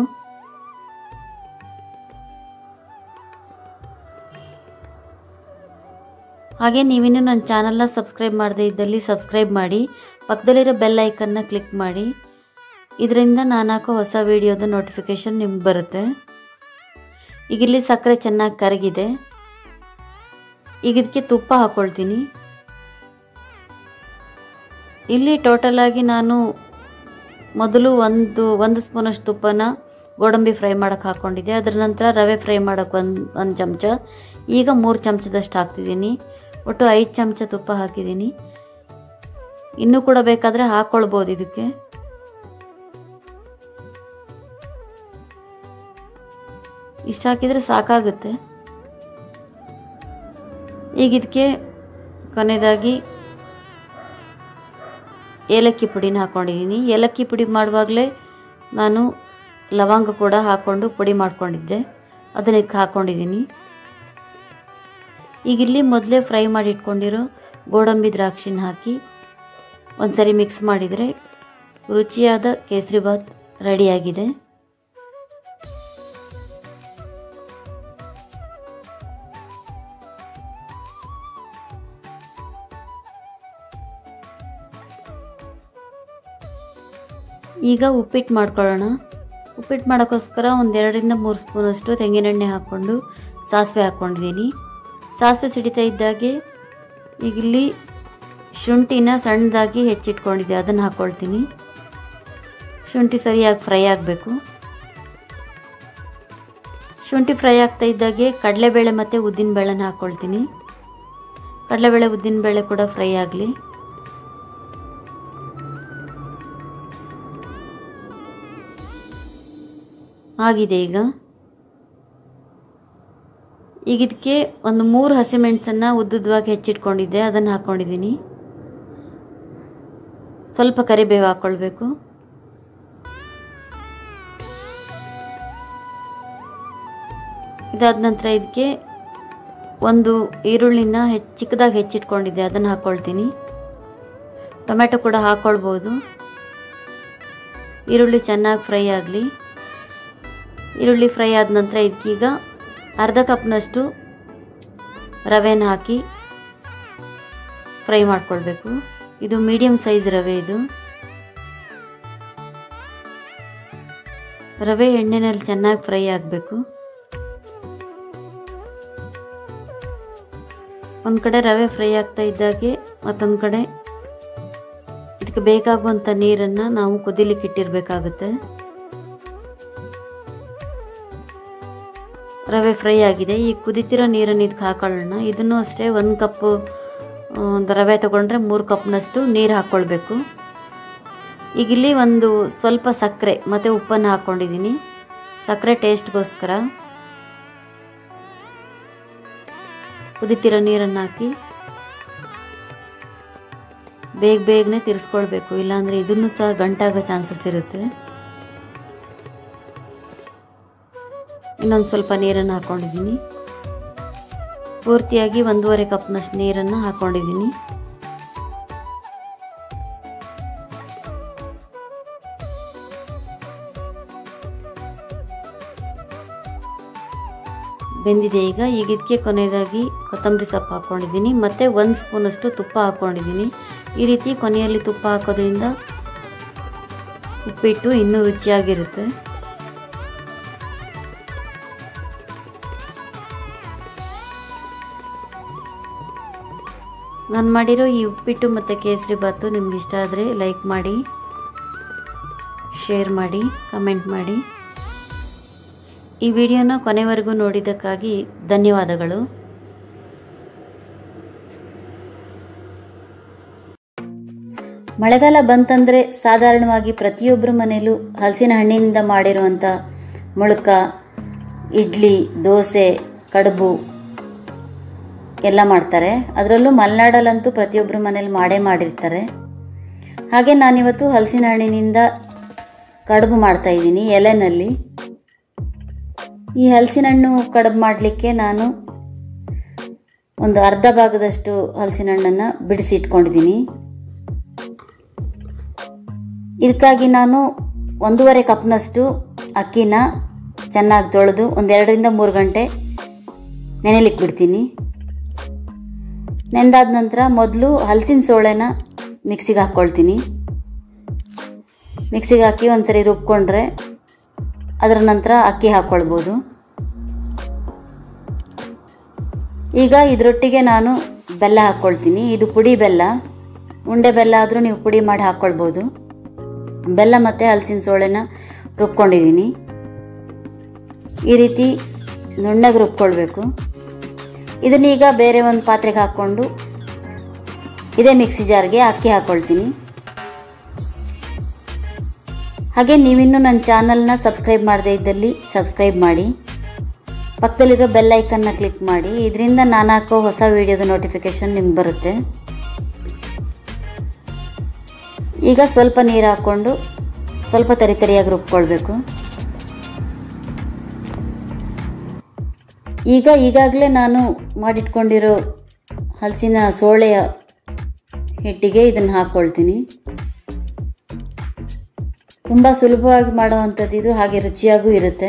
ಹಾಗೆ ನೀವಿನ್ನೂ ನನ್ನ ಚಾನಲ್ನ ಸಬ್ಸ್ಕ್ರೈಬ್ ಮಾಡದೇ ಇದ್ದಲ್ಲಿ ಸಬ್ಸ್ಕ್ರೈಬ್ ಮಾಡಿ ಪಕ್ಕದಲ್ಲಿರೋ ಬೆಲ್ ಐಕನ್ನ ಕ್ಲಿಕ್ ಮಾಡಿ ಇದರಿಂದ ನಾನು ಹಾಕೋ ಹೊಸ ವೀಡಿಯೋದ ನೋಟಿಫಿಕೇಷನ್ ನಿಮ್ಗೆ ಬರುತ್ತೆ ಈಗ ಇಲ್ಲಿ ಸಕ್ಕರೆ ಚೆನ್ನಾಗಿ ಕರಗಿದೆ ಈಗ ಇದಕ್ಕೆ ತುಪ್ಪ ಹಾಕ್ಕೊಳ್ತೀನಿ ಇಲ್ಲಿ ಟೋಟಲಾಗಿ ನಾನು ಮೊದಲು ಒಂದು ಒಂದು ಸ್ಪೂನಷ್ಟು ತುಪ್ಪನ ಗೋಡಂಬಿ ಫ್ರೈ ಮಾಡೋಕ್ಕೆ ಹಾಕ್ಕೊಂಡಿದ್ದೆ ಅದರ ನಂತರ ರವೆ ಫ್ರೈ ಮಾಡೋಕ್ಕೆ ಒಂದು ಒಂದು ಚಮಚ ಈಗ ಮೂರು ಚಮಚದಷ್ಟು ಹಾಕ್ತಿದ್ದೀನಿ ಒಟ್ಟು ಐದು ಚಮಚ ತುಪ್ಪ ಹಾಕಿದ್ದೀನಿ ಇನ್ನೂ ಕೂಡ ಬೇಕಾದರೆ ಹಾಕ್ಕೊಳ್ಬೋದು ಇದಕ್ಕೆ ಇಷ್ಟು ಹಾಕಿದರೆ ಸಾಕಾಗುತ್ತೆ ಈಗ ಇದಕ್ಕೆ ಕೊನೆಯದಾಗಿ ಏಲಕ್ಕಿ ಪುಡಿನ ಹಾಕ್ಕೊಂಡಿದ್ದೀನಿ ಏಲಕ್ಕಿ ಪುಡಿ ಮಾಡುವಾಗಲೇ ನಾನು ಲವಂಗ ಕೂಡ ಹಾಕ್ಕೊಂಡು ಪುಡಿ ಮಾಡ್ಕೊಂಡಿದ್ದೆ ಅದನ್ನ ಇದಕ್ಕೆ ಹಾಕ್ಕೊಂಡಿದ್ದೀನಿ ಈಗ ಇಲ್ಲಿ ಮೊದಲೇ ಫ್ರೈ ಮಾಡಿ ಇಟ್ಕೊಂಡಿರೋ ಗೋಡಂಬಿ ದ್ರಾಕ್ಷಿನ ಹಾಕಿ ಒಂದ್ಸರಿ ಮಿಕ್ಸ್ ಮಾಡಿದರೆ ರುಚಿಯಾದ ಕೇಸರಿ ಬಾತ್ ರೆಡಿಯಾಗಿದೆ ಈಗ ಉಪ್ಪಿಟ್ಟು ಮಾಡ್ಕೊಳ್ಳೋಣ ಉಪ್ಪಿಟ್ಟು ಮಾಡೋಕ್ಕೋಸ್ಕರ ಒಂದೆರಡರಿಂದ ಮೂರು ಸ್ಪೂನಷ್ಟು ತೆಂಗಿನೆಣ್ಣೆ ಹಾಕ್ಕೊಂಡು ಸಾಸಿವೆ ಹಾಕ್ಕೊಂಡಿದ್ದೀನಿ ಸಾಸಿವೆ ಸಿಡಿತಾ ಇದ್ದಾಗೆ ಈಗ ಇಲ್ಲಿ ಶುಂಠಿನ ಸಣ್ಣದಾಗಿ ಹೆಚ್ಚಿಟ್ಕೊಂಡಿದ್ದೆ ಅದನ್ನು ಹಾಕ್ಕೊಳ್ತೀನಿ ಶುಂಠಿ ಸರಿಯಾಗಿ ಫ್ರೈ ಆಗಬೇಕು ಶುಂಠಿ ಫ್ರೈ ಆಗ್ತಾ ಇದ್ದಾಗೆ ಕಡಲೆಬೇಳೆ ಮತ್ತು ಉದ್ದಿನಬೇಳೆನ ಹಾಕ್ಕೊಳ್ತೀನಿ ಕಡಲೆಬೇಳೆ ಉದ್ದಿನಬೇಳೆ ಕೂಡ ಫ್ರೈ ಆಗಲಿ ಆಗಿದೆ ಈಗ ಈಗ ಇದಕ್ಕೆ ಒಂದು ಮೂರು ಹಸಿಮೆಣಸನ್ನು ಉದ್ದುದ್ದವಾಗಿ ಹೆಚ್ಚಿಟ್ಕೊಂಡಿದ್ದೆ ಅದನ್ನು ಹಾಕ್ಕೊಂಡಿದ್ದೀನಿ ಸ್ವಲ್ಪ ಕರಿಬೇವು ಹಾಕ್ಕೊಳ್ಬೇಕು ಇದಾದ ನಂತರ ಇದಕ್ಕೆ ಒಂದು ಈರುಳ್ಳಿನ ಹೆಚ್ಚು ಚಿಕ್ಕದಾಗಿ ಹೆಚ್ಚಿಟ್ಕೊಂಡಿದ್ದೆ ಅದನ್ನು ಹಾಕ್ಕೊಳ್ತೀನಿ ಟೊಮೆಟೊ ಕೂಡ ಹಾಕ್ಕೊಳ್ಬೋದು ಈರುಳ್ಳಿ ಚೆನ್ನಾಗಿ ಫ್ರೈ ಆಗಲಿ ಈರುಳ್ಳಿ ಫ್ರೈ ಆದ ನಂತರ ಇದಕ್ಕೀಗ ಅರ್ಧ ಕಪ್ನಷ್ಟು ರವೆನ ಹಾಕಿ ಫ್ರೈ ಮಾಡ್ಕೊಳ್ಬೇಕು ಇದು ಮೀಡಿಯಮ್ ಸೈಜ್ ರವೆ ಇದು ರವೆ ಎಣ್ಣೆನಲ್ಲಿ ಚೆನ್ನಾಗಿ ಫ್ರೈ ಆಗಬೇಕು ಒಂದು ಕಡೆ ರವೆ ಫ್ರೈ ಆಗ್ತಾ ಇದ್ದಾಗೆ ಮತ್ತೊಂದು ಕಡೆ ಇದಕ್ಕೆ ಬೇಕಾಗುವಂಥ ನೀರನ್ನು ನಾವು ಕುದಿಲಿಕ್ಕೆ ಇಟ್ಟಿರಬೇಕಾಗುತ್ತೆ ರವೆ ಫ್ರೈ ಆಗಿದೆ ಈ ಕುದಿತಿರೋ ನೀರನ್ನು ಇದಕ್ಕೆ ಹಾಕೊಳ್ಳೋಣ ಇದನ್ನು ಅಷ್ಟೇ ಒಂದು ಕಪ್ಪು ಒಂದು ರವೆ ತಗೊಂಡ್ರೆ ಮೂರು ಕಪ್ನಷ್ಟು ನೀರು ಹಾಕ್ಕೊಳ್ಬೇಕು ಈಗ ಇಲ್ಲಿ ಒಂದು ಸ್ವಲ್ಪ ಸಕ್ಕರೆ ಮತ್ತು ಉಪ್ಪನ್ನು ಹಾಕ್ಕೊಂಡಿದ್ದೀನಿ ಸಕ್ಕರೆ ಟೇಸ್ಟ್ಗೋಸ್ಕರ ಕುದಿತಿರೋ ನೀರನ್ನು ಹಾಕಿ ಬೇಗ ಬೇಗನೆ ತಿರ್ಸ್ಕೊಳ್ಬೇಕು ಇಲ್ಲಾಂದರೆ ಇದನ್ನು ಸಹ ಗಂಟಾಗೋ ಚಾನ್ಸಸ್ ಇರುತ್ತೆ ಇನ್ನೊಂದು ಸ್ವಲ್ಪ ನೀರನ್ನು ಹಾಕ್ಕೊಂಡಿದ್ದೀನಿ ಪೂರ್ತಿಯಾಗಿ ಒಂದೂವರೆ ಕಪ್ನಷ್ಟು ನೀರನ್ನು ಹಾಕ್ಕೊಂಡಿದ್ದೀನಿ ಬೆಂದಿದೆ ಈಗ ಈಗ ಇದಕ್ಕೆ ಕೊನೆಯದಾಗಿ ಕೊತ್ತಂಬರಿ ಸೊಪ್ಪು ಹಾಕ್ಕೊಂಡಿದ್ದೀನಿ ಮತ್ತು ಒಂದು ಸ್ಪೂನಷ್ಟು ತುಪ್ಪ ಹಾಕ್ಕೊಂಡಿದ್ದೀನಿ ಈ ರೀತಿ ಕೊನೆಯಲ್ಲಿ ತುಪ್ಪ ಹಾಕೋದ್ರಿಂದ ಉಪ್ಪಿಟ್ಟು ಇನ್ನೂ ರುಚಿಯಾಗಿರುತ್ತೆ ನಾನು ಮಾಡಿರೋ ಈ ಉಪ್ಪಿಟ್ಟು ಮತ್ತು ಕೇಸರಿ ಬಾತು ನಿಮ್ಗೆ ಇಷ್ಟ ಆದರೆ ಲೈಕ್ ಮಾಡಿ ಶೇರ್ ಮಾಡಿ ಕಮೆಂಟ್ ಮಾಡಿ ಈ ವಿಡಿಯೋನ ಕೊನೆವರೆಗೂ ನೋಡಿದ್ದಕ್ಕಾಗಿ ಧನ್ಯವಾದಗಳು ಮಳೆಗಾಲ ಬಂತಂದರೆ ಸಾಧಾರಣವಾಗಿ ಪ್ರತಿಯೊಬ್ಬರ ಮನೆಯಲ್ಲೂ ಹಲಸಿನ ಹಣ್ಣಿನಿಂದ ಮಾಡಿರುವಂಥ ಮುಳುಕ ಇಡ್ಲಿ ದೋಸೆ ಕಡುಬು ಎಲ್ಲ ಮಾಡ್ತಾರೆ ಅದರಲ್ಲೂ ಮಲೆನಾಡಲ್ಲಂತೂ ಪ್ರತಿಯೊಬ್ಬರ ಮನೇಲಿ ಮಾಡೇ ಮಾಡಿರ್ತಾರೆ ಹಾಗೆ ನಾನಿವತ್ತು ಹಲಸಿನ ಹಣ್ಣಿನಿಂದ ಕಡುಬು ಮಾಡ್ತಾ ಇದ್ದೀನಿ ಎಲೆನಲ್ಲಿ ಈ ಹಲಸಿನ ಹಣ್ಣು ಕಡುಬು ಮಾಡಲಿಕ್ಕೆ ನಾನು ಒಂದು ಅರ್ಧ ಭಾಗದಷ್ಟು ಹಲಸಿನ ಹಣ್ಣನ್ನು ಬಿಡಿಸಿ ಇಟ್ಕೊಂಡಿದ್ದೀನಿ ಇದಕ್ಕಾಗಿ ನಾನು ಒಂದೂವರೆ ಕಪ್ನಷ್ಟು ಅಕ್ಕಿನ ಚೆನ್ನಾಗಿ ತೊಳೆದು ಒಂದೆರಡರಿಂದ ಮೂರು ಗಂಟೆ ನೆನೆಲಿಕ್ಕೆ ಬಿಡ್ತೀನಿ ನೆಂದಾದ ನಂತರ ಮೊದಲು ಹಲಸಿನ ಸೋಳೆನ ಮಿಕ್ಸಿಗೆ ಹಾಕ್ಕೊಳ್ತೀನಿ ಮಿಕ್ಸಿಗೆ ಹಾಕಿ ಒಂದ್ಸರಿ ರುಬ್ಕೊಂಡ್ರೆ ಅದರ ನಂತರ ಅಕ್ಕಿ ಹಾಕ್ಕೊಳ್ಬೋದು ಈಗ ಇದರೊಟ್ಟಿಗೆ ನಾನು ಬೆಲ್ಲ ಹಾಕ್ಕೊಳ್ತೀನಿ ಇದು ಪುಡಿ ಬೆಲ್ಲ ಉಂಡೆ ಬೆಲ್ಲ ಆದರೂ ನೀವು ಪುಡಿ ಮಾಡಿ ಹಾಕ್ಕೊಳ್ಬೋದು ಬೆಲ್ಲ ಮತ್ತು ಹಲಸಿನ ಸೋಳೆನ ರುಬ್ಕೊಂಡಿದ್ದೀನಿ ಈ ರೀತಿ ನುಣ್ಣಗೆ ರುಬ್ಕೊಳ್ಬೇಕು ಇದನ್ನೀಗ ಬೇರೆ ಒಂದು ಪಾತ್ರೆಗೆ ಹಾಕ್ಕೊಂಡು ಇದೇ ಮಿಕ್ಸಿ ಜಾರ್ಗೆ ಅಕ್ಕಿ ಹಾಕ್ಕೊಳ್ತೀನಿ ಹಾಗೆ ನೀವಿನ್ನೂ ನನ್ನ ಚಾನಲ್ನ ಸಬ್ಸ್ಕ್ರೈಬ್ ಮಾಡದೇ ಇದ್ದಲ್ಲಿ ಸಬ್ಸ್ಕ್ರೈಬ್ ಮಾಡಿ ಪಕ್ಕದಲ್ಲಿರೋ ಬೆಲ್ ಐಕನ್ನ ಕ್ಲಿಕ್ ಮಾಡಿ ಇದರಿಂದ ನಾನು ಹಾಕೋ ಹೊಸ ವಿಡಿಯೋದ ನೋಟಿಫಿಕೇಷನ್ ನಿಮ್ಗೆ ಬರುತ್ತೆ ಈಗ ಸ್ವಲ್ಪ ನೀರು ಹಾಕ್ಕೊಂಡು ಸ್ವಲ್ಪ ತರಿ ತರಿಯಾಗಿ ರುಬ್ಕೊಳ್ಬೇಕು ಈಗ ಈಗಾಗಲೇ ನಾನು ಮಾಡಿಟ್ಕೊಂಡಿರೋ ಹಲಸಿನ ಸೋಳೆಯ ಹಿಟ್ಟಿಗೆ ಇದನ್ನು ಹಾಕ್ಕೊಳ್ತೀನಿ ತುಂಬ ಸುಲಭವಾಗಿ ಮಾಡುವಂಥದ್ದು ಇದು ಹಾಗೆ ರುಚಿಯಾಗೂ ಇರುತ್ತೆ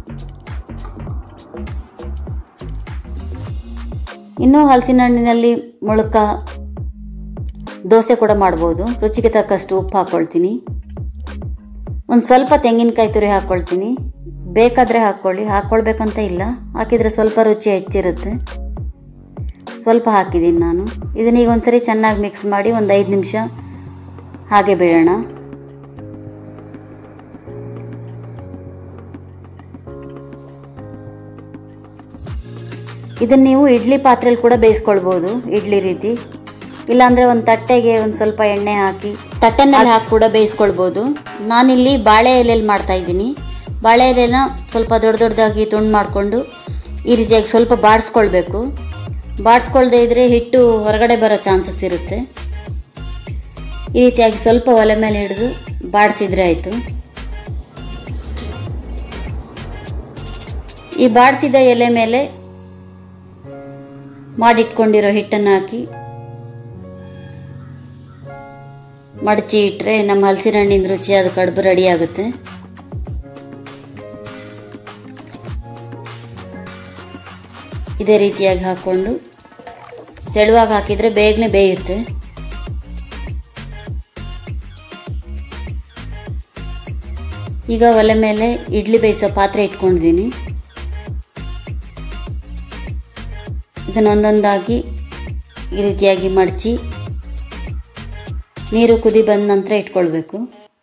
ಇನ್ನು ಹಲಸಿನ ಹಣ್ಣಿನಲ್ಲಿ ಮೊಳಕ ದೋಸೆ ಕೂಡ ಮಾಡ್ಬೋದು ರುಚಿಗೆ ತಕ್ಕಷ್ಟು ಉಪ್ಪು ಹಾಕ್ಕೊಳ್ತೀನಿ ಒಂದು ಸ್ವಲ್ಪ ತೆಂಗಿನಕಾಯಿ ತುರಿ ಹಾಕ್ಕೊಳ್ತೀನಿ ಬೇಕಾದರೆ ಹಾಕ್ಕೊಳ್ಳಿ ಹಾಕ್ಕೊಳ್ಬೇಕಂತ ಇಲ್ಲ ಹಾಕಿದರೆ ಸ್ವಲ್ಪ ರುಚಿ ಹೆಚ್ಚಿರುತ್ತೆ ಸ್ವಲ್ಪ ಹಾಕಿದ್ದೀನಿ ನಾನು ಇದನ್ನೀಗ ಒಂದ್ಸರಿ ಚೆನ್ನಾಗಿ ಮಿಕ್ಸ್ ಮಾಡಿ ಒಂದು ಐದು ನಿಮಿಷ ಹಾಗೆ ಬಿಡೋಣ ಇದನ್ನು ನೀವು ಇಡ್ಲಿ ಪಾತ್ರೆಯಲ್ಲಿ ಕೂಡ ಬೇಯಿಸ್ಕೊಳ್ಬೋದು ಇಡ್ಲಿ ರೀತಿ ಇಲ್ಲಾಂದರೆ ಒಂದು ತಟ್ಟೆಗೆ ಒಂದು ಸ್ವಲ್ಪ ಎಣ್ಣೆ ಹಾಕಿ ತಟ್ಟೆನಲ್ಲಿ ಹಾಕಿ ಕೂಡ ಬೇಯಿಸ್ಕೊಳ್ಬೋದು ನಾನಿಲ್ಲಿ ಬಾಳೆ ಎಲೆಯಲ್ಲಿ ಮಾಡ್ತಾ ಇದ್ದೀನಿ ಬಾಳೆ ಎಲೆನ ಸ್ವಲ್ಪ ದೊಡ್ಡ ದೊಡ್ಡದಾಗಿ ತುಂಡು ಮಾಡಿಕೊಂಡು ಈ ರೀತಿಯಾಗಿ ಸ್ವಲ್ಪ ಬಾಡಿಸ್ಕೊಳ್ಬೇಕು ಬಾಡಿಸ್ಕೊಳ್ದೇ ಇದ್ದರೆ ಹಿಟ್ಟು ಹೊರಗಡೆ ಬರೋ ಚಾನ್ಸಸ್ ಇರುತ್ತೆ ಈ ರೀತಿಯಾಗಿ ಸ್ವಲ್ಪ ಒಲೆ ಮೇಲೆ ಹಿಡಿದು ಬಾಡಿಸಿದ್ರೆ ಆಯಿತು ಈ ಬಾಡಿಸಿದ ಎಲೆ ಮೇಲೆ ಮಾಡಿಟ್ಕೊಂಡಿರೋ ಹಿಟ್ಟನ್ನು ಹಾಕಿ ಮಡಚಿ ಇಟ್ಟರೆ ನಮ್ಮ ಹಲಸಿನ ಹಣ್ಣಿನ ರುಚಿಯಾದ ಕಡುಬು ರೆಡಿ ಆಗುತ್ತೆ ಇದೇ ರೀತಿಯಾಗಿ ಹಾಕ್ಕೊಂಡು ತೆಳುವಾಗಿ ಹಾಕಿದರೆ ಬೇಗನೆ ಬೇಯುತ್ತೆ ಈಗ ಒಲೆ ಮೇಲೆ ಇಡ್ಲಿ ಬೇಯಿಸೋ ಪಾತ್ರೆ ಇಟ್ಕೊಂಡಿದ್ದೀನಿ ಇದನ್ನೊಂದೊಂದಾಗಿ ಈ ರೀತಿಯಾಗಿ ಮಡಚಿ ನೀರು ಕುದಿ ಬಂದ ನಂತರ ಇಟ್ಕೊಳ್ಬೇಕು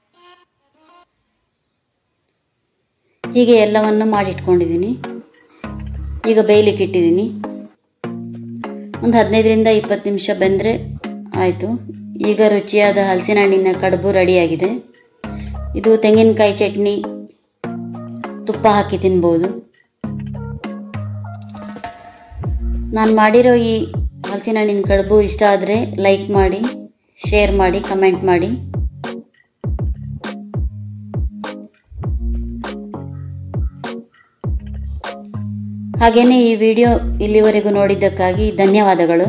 ಹೀಗೆ ಎಲ್ಲವನ್ನು ಮಾಡಿಟ್ಕೊಂಡಿದ್ದೀನಿ ಈಗ ಬೇಯಲಿಕ್ಕೆ ಇಟ್ಟಿದ್ದೀನಿ ಒಂದು ಹದಿನೈದರಿಂದ ಇಪ್ಪತ್ತು ನಿಮಿಷ ಬೆಂದರೆ ಆಯಿತು ಈಗ ರುಚಿಯಾದ ಹಲಸಿನ ಹಣ್ಣಿನ ಕಡುಬು ರೆಡಿಯಾಗಿದೆ ಇದು ತೆಂಗಿನಕಾಯಿ ಚಟ್ನಿ ತುಪ್ಪ ಹಾಕಿ ತಿನ್ಬೋದು ನಾನು ಮಾಡಿರೋ ಈ ಹಲಸಿನ ಹಣ್ಣಿನ ಕಡುಬು ಇಷ್ಟ ಆದರೆ ಲೈಕ್ ಮಾಡಿ ಶೇರ್ ಮಾಡಿ ಕಮೆಂಟ್ ಮಾಡಿ ಹಾಗೆಯೇ ಈ ವಿಡಿಯೋ ಇಲ್ಲಿವರೆಗೂ ನೋಡಿದ್ದಕ್ಕಾಗಿ ಧನ್ಯವಾದಗಳು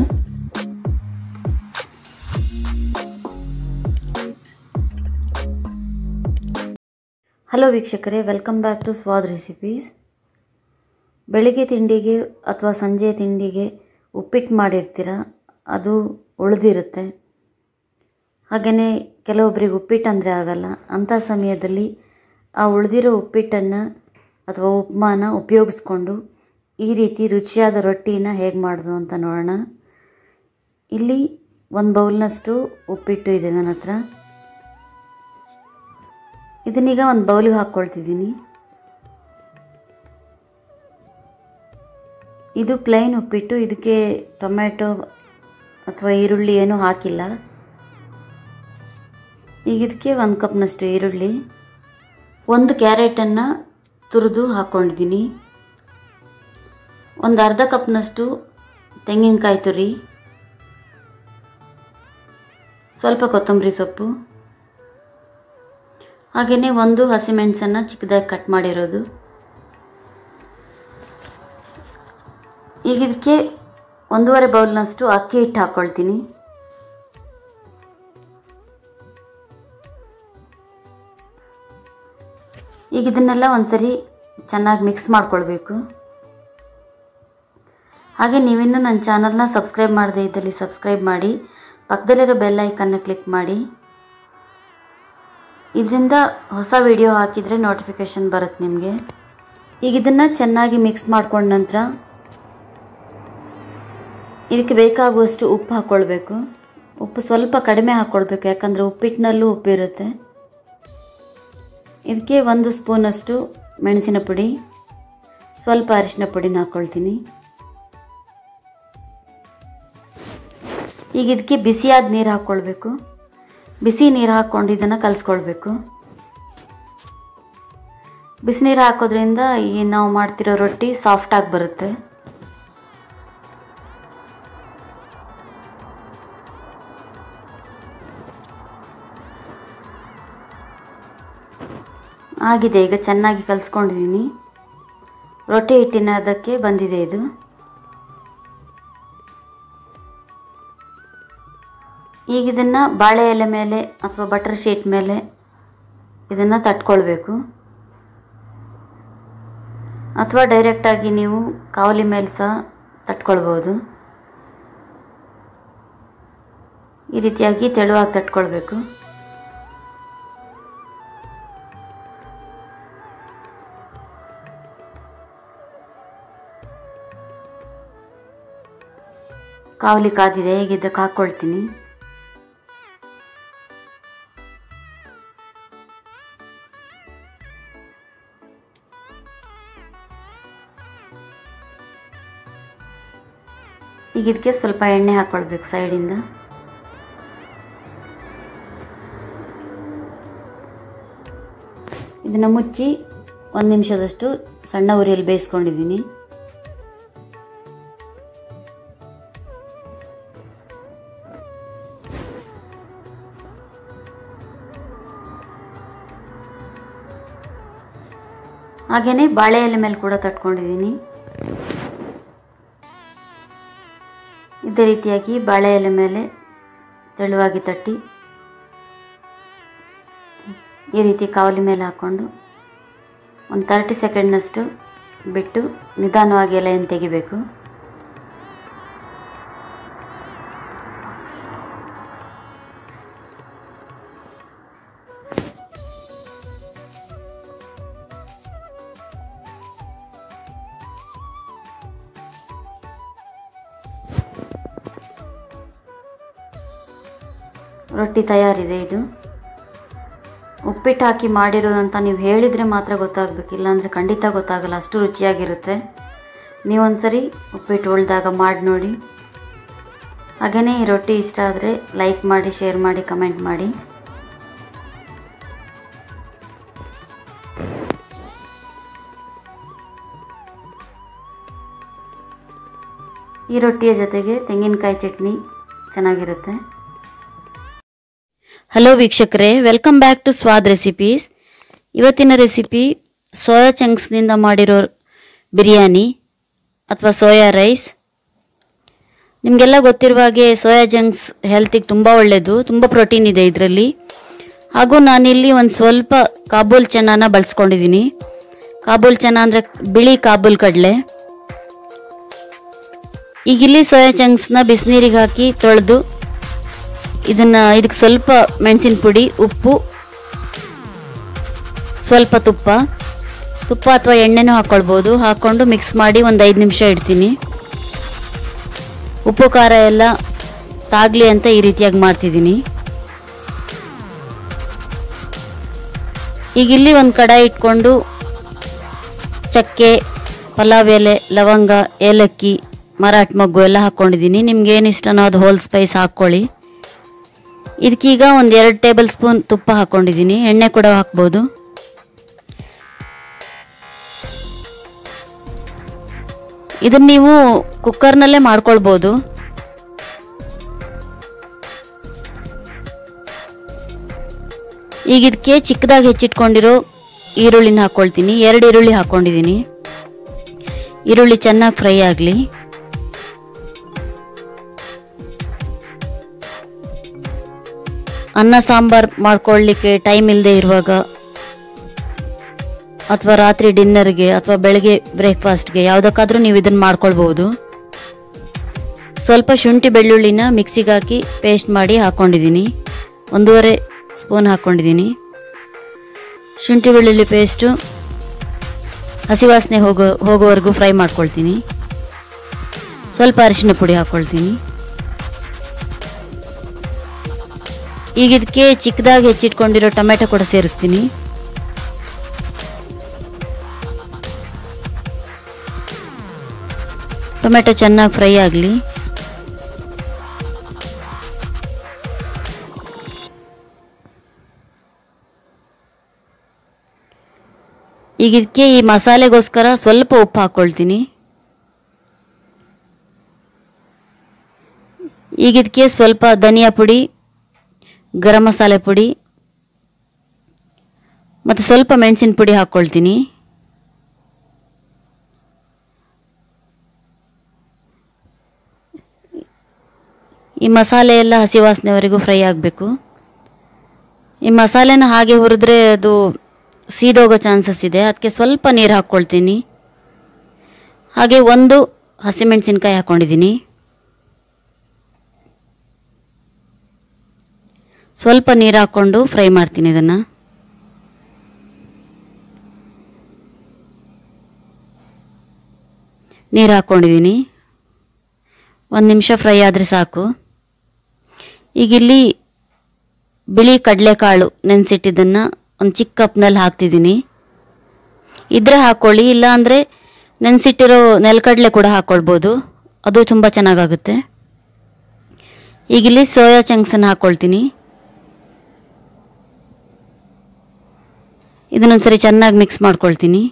ಹಲೋ ವೀಕ್ಷಕರೇ welcome back to Swad Recipes ಬೆಳಿಗ್ಗೆ ತಿಂಡಿಗೆ ಅಥವಾ ಸಂಜೆ ತಿಂಡಿಗೆ ಉಪ್ಪಿಟ್ಟು ಮಾಡಿರ್ತೀರ ಅದು ಉಳಿದಿರುತ್ತೆ ಹಾಗೆಯೇ ಕೆಲವೊಬ್ಬರಿಗೆ ಉಪ್ಪಿಟ್ಟು ಅಂದರೆ ಆಗಲ್ಲ ಅಂಥ ಸಮಯದಲ್ಲಿ ಆ ಉಳಿದಿರೋ ಉಪ್ಪಿಟ್ಟನ್ನು ಅಥವಾ ಉಪ್ಮಾನ ಉಪಯೋಗಿಸ್ಕೊಂಡು ಈ ರೀತಿ ರುಚಿಯಾದ ರೊಟ್ಟಿನ ಹೇಗೆ ಮಾಡೋದು ಅಂತ ನೋಡೋಣ ಇಲ್ಲಿ ಒಂದು ಬೌಲ್ನಷ್ಟು ಉಪ್ಪಿಟ್ಟು ಇದೆ ನನ್ನ ಹತ್ರ ಇದನ್ನೀಗ ಒಂದು ಬೌಲಿಗೆ ಹಾಕ್ಕೊಳ್ತಿದ್ದೀನಿ ಇದು ಪ್ಲೈನ್ ಉಪ್ಪಿಟ್ಟು ಇದಕ್ಕೆ ಟೊಮ್ಯಾಟೊ ಅಥವಾ ಈರುಳ್ಳಿ ಏನೂ ಹಾಕಿಲ್ಲ ಈಗ ಇದಕ್ಕೆ ಒಂದು ಕಪ್ನಷ್ಟು ಈರುಳ್ಳಿ ಒಂದು ಕ್ಯಾರೆಟನ್ನು ತುರಿದು ಹಾಕ್ಕೊಂಡಿದ್ದೀನಿ ಒಂದು ಅರ್ಧ ಕಪ್ನಷ್ಟು ತೆಂಗಿನಕಾಯಿ ತುರಿ ಸ್ವಲ್ಪ ಕೊತ್ತಂಬರಿ ಸೊಪ್ಪು ಹಾಗೆಯೇ ಒಂದು ಹಸಿಮೆಣಸನ್ನು ಚಿಕ್ಕದಾಗಿ ಕಟ್ ಮಾಡಿರೋದು ಈಗ ಇದಕ್ಕೆ ಒಂದೂವರೆ ಬೌಲ್ನಷ್ಟು ಅಕ್ಕಿ ಹಿಟ್ಟು ಹಾಕ್ಕೊಳ್ತೀನಿ ಈಗ ಇದನ್ನೆಲ್ಲ ಒಂದ್ಸರಿ ಚೆನ್ನಾಗಿ ಮಿಕ್ಸ್ ಮಾಡ್ಕೊಳ್ಬೇಕು ಹಾಗೆ ನೀವಿನ್ನೂ ನನ್ನ ಚಾನಲ್ನ ಸಬ್ಸ್ಕ್ರೈಬ್ ಮಾಡದೇ ಇದ್ದಲ್ಲಿ ಸಬ್ಸ್ಕ್ರೈಬ್ ಮಾಡಿ ಪಕ್ಕದಲ್ಲಿರೋ ಬೆಲ್ ಐಕನ್ನ ಕ್ಲಿಕ್ ಮಾಡಿ ಇದರಿಂದ ಹೊಸ ವಿಡಿಯೋ ಹಾಕಿದರೆ ನೋಟಿಫಿಕೇಷನ್ ಬರುತ್ತೆ ನಿಮಗೆ ಈಗ ಇದನ್ನು ಚೆನ್ನಾಗಿ ಮಿಕ್ಸ್ ಮಾಡ್ಕೊಂಡ ನಂತರ ಇದಕ್ಕೆ ಬೇಕಾಗುವಷ್ಟು ಉಪ್ಪು ಹಾಕ್ಕೊಳ್ಬೇಕು ಉಪ್ಪು ಸ್ವಲ್ಪ ಕಡಿಮೆ ಹಾಕ್ಕೊಳ್ಬೇಕು ಯಾಕಂದರೆ ಉಪ್ಪಿಟ್ಟಿನಲ್ಲೂ ಉಪ್ಪಿರುತ್ತೆ ಇದಕ್ಕೆ ಒಂದು ಸ್ಪೂನಷ್ಟು ಮೆಣಸಿನ ಪುಡಿ ಸ್ವಲ್ಪ ಅರಿಶಿನ ಪುಡಿನ ಹಾಕ್ಕೊಳ್ತೀನಿ ಈಗ ಇದಕ್ಕೆ ಬಿಸಿಯಾದ ನೀರು ಹಾಕ್ಕೊಳ್ಬೇಕು ಬಿಸಿ ನೀರು ಹಾಕ್ಕೊಂಡು ಇದನ್ನು ಕಲಿಸ್ಕೊಳ್ಬೇಕು ಬಿಸಿನೀರು ಹಾಕೋದ್ರಿಂದ ಈ ನಾವು ಮಾಡ್ತಿರೋ ರೊಟ್ಟಿ ಸಾಫ್ಟಾಗಿ ಬರುತ್ತೆ ಆಗಿದೆ ಈಗ ಚೆನ್ನಾಗಿ ಕಲಿಸ್ಕೊಂಡಿದ್ದೀನಿ ರೊಟ್ಟಿ ಹಿಟ್ಟಿನ ಅದಕ್ಕೆ ಬಂದಿದೆ ಇದು ಈಗ ಇದನ್ನು ಬಾಳೆ ಎಲೆ ಮೇಲೆ ಅಥವಾ ಬಟರ್ ಶೀಟ್ ಮೇಲೆ ಇದನ್ನು ತಟ್ಕೊಳ್ಬೇಕು ಅಥವಾ ಡೈರೆಕ್ಟಾಗಿ ನೀವು ಕಾವಲಿ ಮೇಲೆ ಸಹ ತಟ್ಕೊಳ್ಬೋದು ಈ ರೀತಿಯಾಗಿ ತೆಳುವಾಗಿ ತಟ್ಕೊಳ್ಬೇಕು ಕಾವಲಿ ಕಾದಿದೆ ಈಗ ಇದಕ್ಕೆ ಹಾಕ್ಕೊಳ್ತೀನಿ ಈಗ ಇದಕ್ಕೆ ಸ್ವಲ್ಪ ಎಣ್ಣೆ ಹಾಕ್ಕೊಳ್ಬೇಕು ಸೈಡಿಂದ ಇದನ್ನು ಮುಚ್ಚಿ ಒಂದು ನಿಮಿಷದಷ್ಟು ಸಣ್ಣ ಉರಿಯಲ್ಲಿ ಬೇಯಿಸ್ಕೊಂಡಿದ್ದೀನಿ ಹಾಗೆಯೇ ಬಾಳೆ ಎಲೆ ಮೇಲೆ ಕೂಡ ತಟ್ಕೊಂಡಿದ್ದೀನಿ ಇದೇ ರೀತಿಯಾಗಿ ಬಾಳೆ ಎಲೆ ಮೇಲೆ ತೆಳುವಾಗಿ ತಟ್ಟಿ ಈ ರೀತಿ ಕಾವಲಿ ಮೇಲೆ ಹಾಕ್ಕೊಂಡು ಒಂದು ತರ್ಟಿ ಸೆಕೆಂಡ್ನಷ್ಟು ಬಿಟ್ಟು ನಿಧಾನವಾಗಿ ಎಲೆಯನ್ನು ತೆಗಿಬೇಕು ರೊಟ್ಟಿ ತಯಾರಿದೆ ಇದು ಉಪ್ಪಿಟ್ಟು ಹಾಕಿ ಮಾಡಿರೋದಂತ ನೀವು ಹೇಳಿದರೆ ಮಾತ್ರ ಗೊತ್ತಾಗಬೇಕು ಇಲ್ಲಾಂದರೆ ಖಂಡಿತ ಗೊತ್ತಾಗಲ್ಲ ಅಷ್ಟು ರುಚಿಯಾಗಿರುತ್ತೆ ನೀವೊಂದ್ಸರಿ ಉಪ್ಪಿಟ್ಟು ಉಳ್ದಾಗ ಮಾಡಿ ನೋಡಿ ಹಾಗೆಯೇ ಈ ರೊಟ್ಟಿ ಇಷ್ಟ ಆದರೆ ಲೈಕ್ ಮಾಡಿ ಶೇರ್ ಮಾಡಿ ಕಮೆಂಟ್ ಮಾಡಿ ಈ ರೊಟ್ಟಿಯ ಜೊತೆಗೆ ತೆಂಗಿನಕಾಯಿ ಚಟ್ನಿ ಚೆನ್ನಾಗಿರುತ್ತೆ ಹಲೋ ವೀಕ್ಷಕರೇ welcome back to Swad Recipes ಇವತ್ತಿನ ರೆಸಿಪಿ ಸೋಯಾ ಚಂಕ್ಸ್ನಿಂದ ಮಾಡಿರೋ ಬಿರಿಯಾನಿ ಅಥವಾ ಸೋಯಾ ರೈಸ್ ನಿಮಗೆಲ್ಲ ಗೊತ್ತಿರುವ ಹಾಗೆ ಸೋಯಾ ಜಂಕ್ಸ್ ಹೆಲ್ತಿಗೆ ತುಂಬ ಒಳ್ಳೆಯದು ತುಂಬ ಪ್ರೋಟೀನ್ ಇದೆ ಇದರಲ್ಲಿ ಹಾಗೂ ನಾನಿಲ್ಲಿ ಒಂದು ಸ್ವಲ್ಪ ಕಾಬೂಲ್ ಚೆನ್ನನ ಬಳಸ್ಕೊಂಡಿದ್ದೀನಿ ಕಾಬೂಲ್ ಚೆನ್ನ ಅಂದರೆ ಬಿಳಿ ಕಾಬೂಲ್ ಕಡಲೆ ಈಗ ಇಲ್ಲಿ ಸೋಯಾ ಚಂಕ್ಸ್ನ ಬಿಸಿನೀರಿಗೆ ಹಾಕಿ ತೊಳೆದು ಇದನ್ನು ಇದಕ್ಕೆ ಸ್ವಲ್ಪ ಮೆಣಸಿನ ಪುಡಿ ಉಪ್ಪು ಸ್ವಲ್ಪ ತುಪ್ಪ ತುಪ್ಪ ಅಥವಾ ಎಣ್ಣೆನೂ ಹಾಕ್ಕೊಳ್ಬೋದು ಹಾಕ್ಕೊಂಡು ಮಿಕ್ಸ್ ಮಾಡಿ ಒಂದು ಐದು ನಿಮಿಷ ಇಡ್ತೀನಿ ಉಪ್ಪು ಖಾರ ಎಲ್ಲ ತಾಗಲಿ ಅಂತ ಈ ರೀತಿಯಾಗಿ ಮಾಡ್ತಿದ್ದೀನಿ ಈಗ ಇಲ್ಲಿ ಒಂದು ಕಡಾಯಿ ಇಟ್ಕೊಂಡು ಚಕ್ಕೆ ಪಲಾವ್ ಎಲೆ ಲವಂಗ ಏಲಕ್ಕಿ ಮರಾಠ ಮೊಗ್ಗು ಎಲ್ಲ ಹಾಕ್ಕೊಂಡಿದ್ದೀನಿ ನಿಮ್ಗೆ ಏನು ಇಷ್ಟನೋ ಅದು ಹೋಲ್ ಸ್ಪೈಸ್ ಹಾಕ್ಕೊಳ್ಳಿ ಇದಕ್ಕೀಗ ಒಂದು ಎರಡು ಟೇಬಲ್ ಸ್ಪೂನ್ ತುಪ್ಪ ಹಾಕ್ಕೊಂಡಿದ್ದೀನಿ ಎಣ್ಣೆ ಕೂಡ ಹಾಕ್ಬೋದು ಇದನ್ನ ನೀವು ಕುಕ್ಕರ್ನಲ್ಲೇ ಮಾಡ್ಕೊಳ್ಬೋದು ಈಗ ಇದಕ್ಕೆ ಚಿಕ್ಕದಾಗಿ ಹೆಚ್ಚಿಟ್ಕೊಂಡಿರೋ ಈರುಳ್ಳಿನ ಹಾಕ್ಕೊಳ್ತೀನಿ ಎರಡು ಈರುಳ್ಳಿ ಹಾಕ್ಕೊಂಡಿದ್ದೀನಿ ಈರುಳ್ಳಿ ಚೆನ್ನಾಗಿ ಫ್ರೈ ಆಗಲಿ ಅನ್ನ ಸಾಂಬಾರ್ ಮಾಡ್ಕೊಳ್ಳಿಕ್ಕೆ ಟೈಮ್ ಇಲ್ಲದೆ ಇರುವಾಗ ಅಥವಾ ರಾತ್ರಿ ಡಿನ್ನರ್ಗೆ ಅಥವಾ ಬೆಳಗ್ಗೆ ಬ್ರೇಕ್ಫಾಸ್ಟ್ಗೆ ಯಾವುದಕ್ಕಾದ್ರೂ ನೀವು ಇದನ್ನು ಮಾಡ್ಕೊಳ್ಬೋದು ಸ್ವಲ್ಪ ಶುಂಠಿ ಬೆಳ್ಳುಳ್ಳಿನ ಮಿಕ್ಸಿಗೆ ಹಾಕಿ ಪೇಸ್ಟ್ ಮಾಡಿ ಹಾಕ್ಕೊಂಡಿದ್ದೀನಿ ಒಂದೂವರೆ ಸ್ಪೂನ್ ಹಾಕ್ಕೊಂಡಿದ್ದೀನಿ ಶುಂಠಿ ಬೆಳ್ಳುಳ್ಳಿ ಪೇಸ್ಟು ಹಸಿ ವಾಸನೆ ಹೋಗೋ ಹೋಗೋವರೆಗೂ ಫ್ರೈ ಮಾಡ್ಕೊಳ್ತೀನಿ ಸ್ವಲ್ಪ ಅರಿಶಿನ ಪುಡಿ ಹಾಕ್ಕೊಳ್ತೀನಿ ಈಗ ಇದಕ್ಕೆ ಚಿಕ್ಕದಾಗಿ ಹೆಚ್ಚಿಟ್ಕೊಂಡಿರೋ ಟೊಮೆಟೊ ಕೂಡ ಸೇರಿಸ್ತೀನಿ ಟೊಮೆಟೊ ಚೆನ್ನಾಗಿ ಫ್ರೈ ಆಗಲಿ ಈಗ ಇದಕ್ಕೆ ಈ ಮಸಾಲೆಗೋಸ್ಕರ ಸ್ವಲ್ಪ ಉಪ್ಪು ಹಾಕ್ಕೊಳ್ತೀನಿ ಈಗ ಇದಕ್ಕೆ ಸ್ವಲ್ಪ ಧನಿಯಾ ಪುಡಿ ಗರಂ ಮಸಾಲೆ ಪುಡಿ ಮತ್ತು ಸ್ವಲ್ಪ ಮೆಣಸಿನ ಪುಡಿ ಹಾಕ್ಕೊಳ್ತೀನಿ ಈ ಮಸಾಲೆ ಎಲ್ಲ ಹಸಿ ವಾಸನೆವರೆಗೂ ಫ್ರೈ ಆಗಬೇಕು ಈ ಮಸಾಲೆನ ಹಾಗೆ ಹುರಿದ್ರೆ ಅದು ಸೀದೋಗೋ ಚಾನ್ಸಸ್ ಇದೆ ಅದಕ್ಕೆ ಸ್ವಲ್ಪ ನೀರು ಹಾಕ್ಕೊಳ್ತೀನಿ ಹಾಗೆ ಒಂದು ಹಸಿಮೆಣಸಿನ್ಕಾಯಿ ಹಾಕ್ಕೊಂಡಿದ್ದೀನಿ ಸ್ವಲ್ಪ ನೀರು ಹಾಕ್ಕೊಂಡು ಫ್ರೈ ಮಾಡ್ತೀನಿ ಇದನ್ನು ನೀರು ಹಾಕ್ಕೊಂಡಿದ್ದೀನಿ ಒಂದು ನಿಮಿಷ ಫ್ರೈ ಆದರೆ ಸಾಕು ಈಗ ಇಲ್ಲಿ ಬಿಳಿ ಕಡಲೆಕಾಳು ನೆನೆಸಿಟ್ಟಿದ್ದನ್ನು ಒಂದು ಚಿಕ್ಕ ಕಪ್ನಲ್ಲಿ ಹಾಕ್ತಿದ್ದೀನಿ ಇದ್ರೆ ಹಾಕ್ಕೊಳ್ಳಿ ಇಲ್ಲ ಅಂದರೆ ನೆನೆಸಿಟ್ಟಿರೋ ನೆಲಕಡಲೆ ಕೂಡ ಹಾಕ್ಕೊಳ್ಬೋದು ಅದು ತುಂಬ ಚೆನ್ನಾಗಾಗುತ್ತೆ ಈಗ ಇಲ್ಲಿ ಸೋಯಾ ಚಂಕ್ಸನ್ನು ಹಾಕ್ಕೊಳ್ತೀನಿ ಇದನ್ನೊಂದ್ಸರಿ ಚೆನ್ನಾಗಿ ಮಿಕ್ಸ್ ಮಾಡ್ಕೊಳ್ತೀನಿ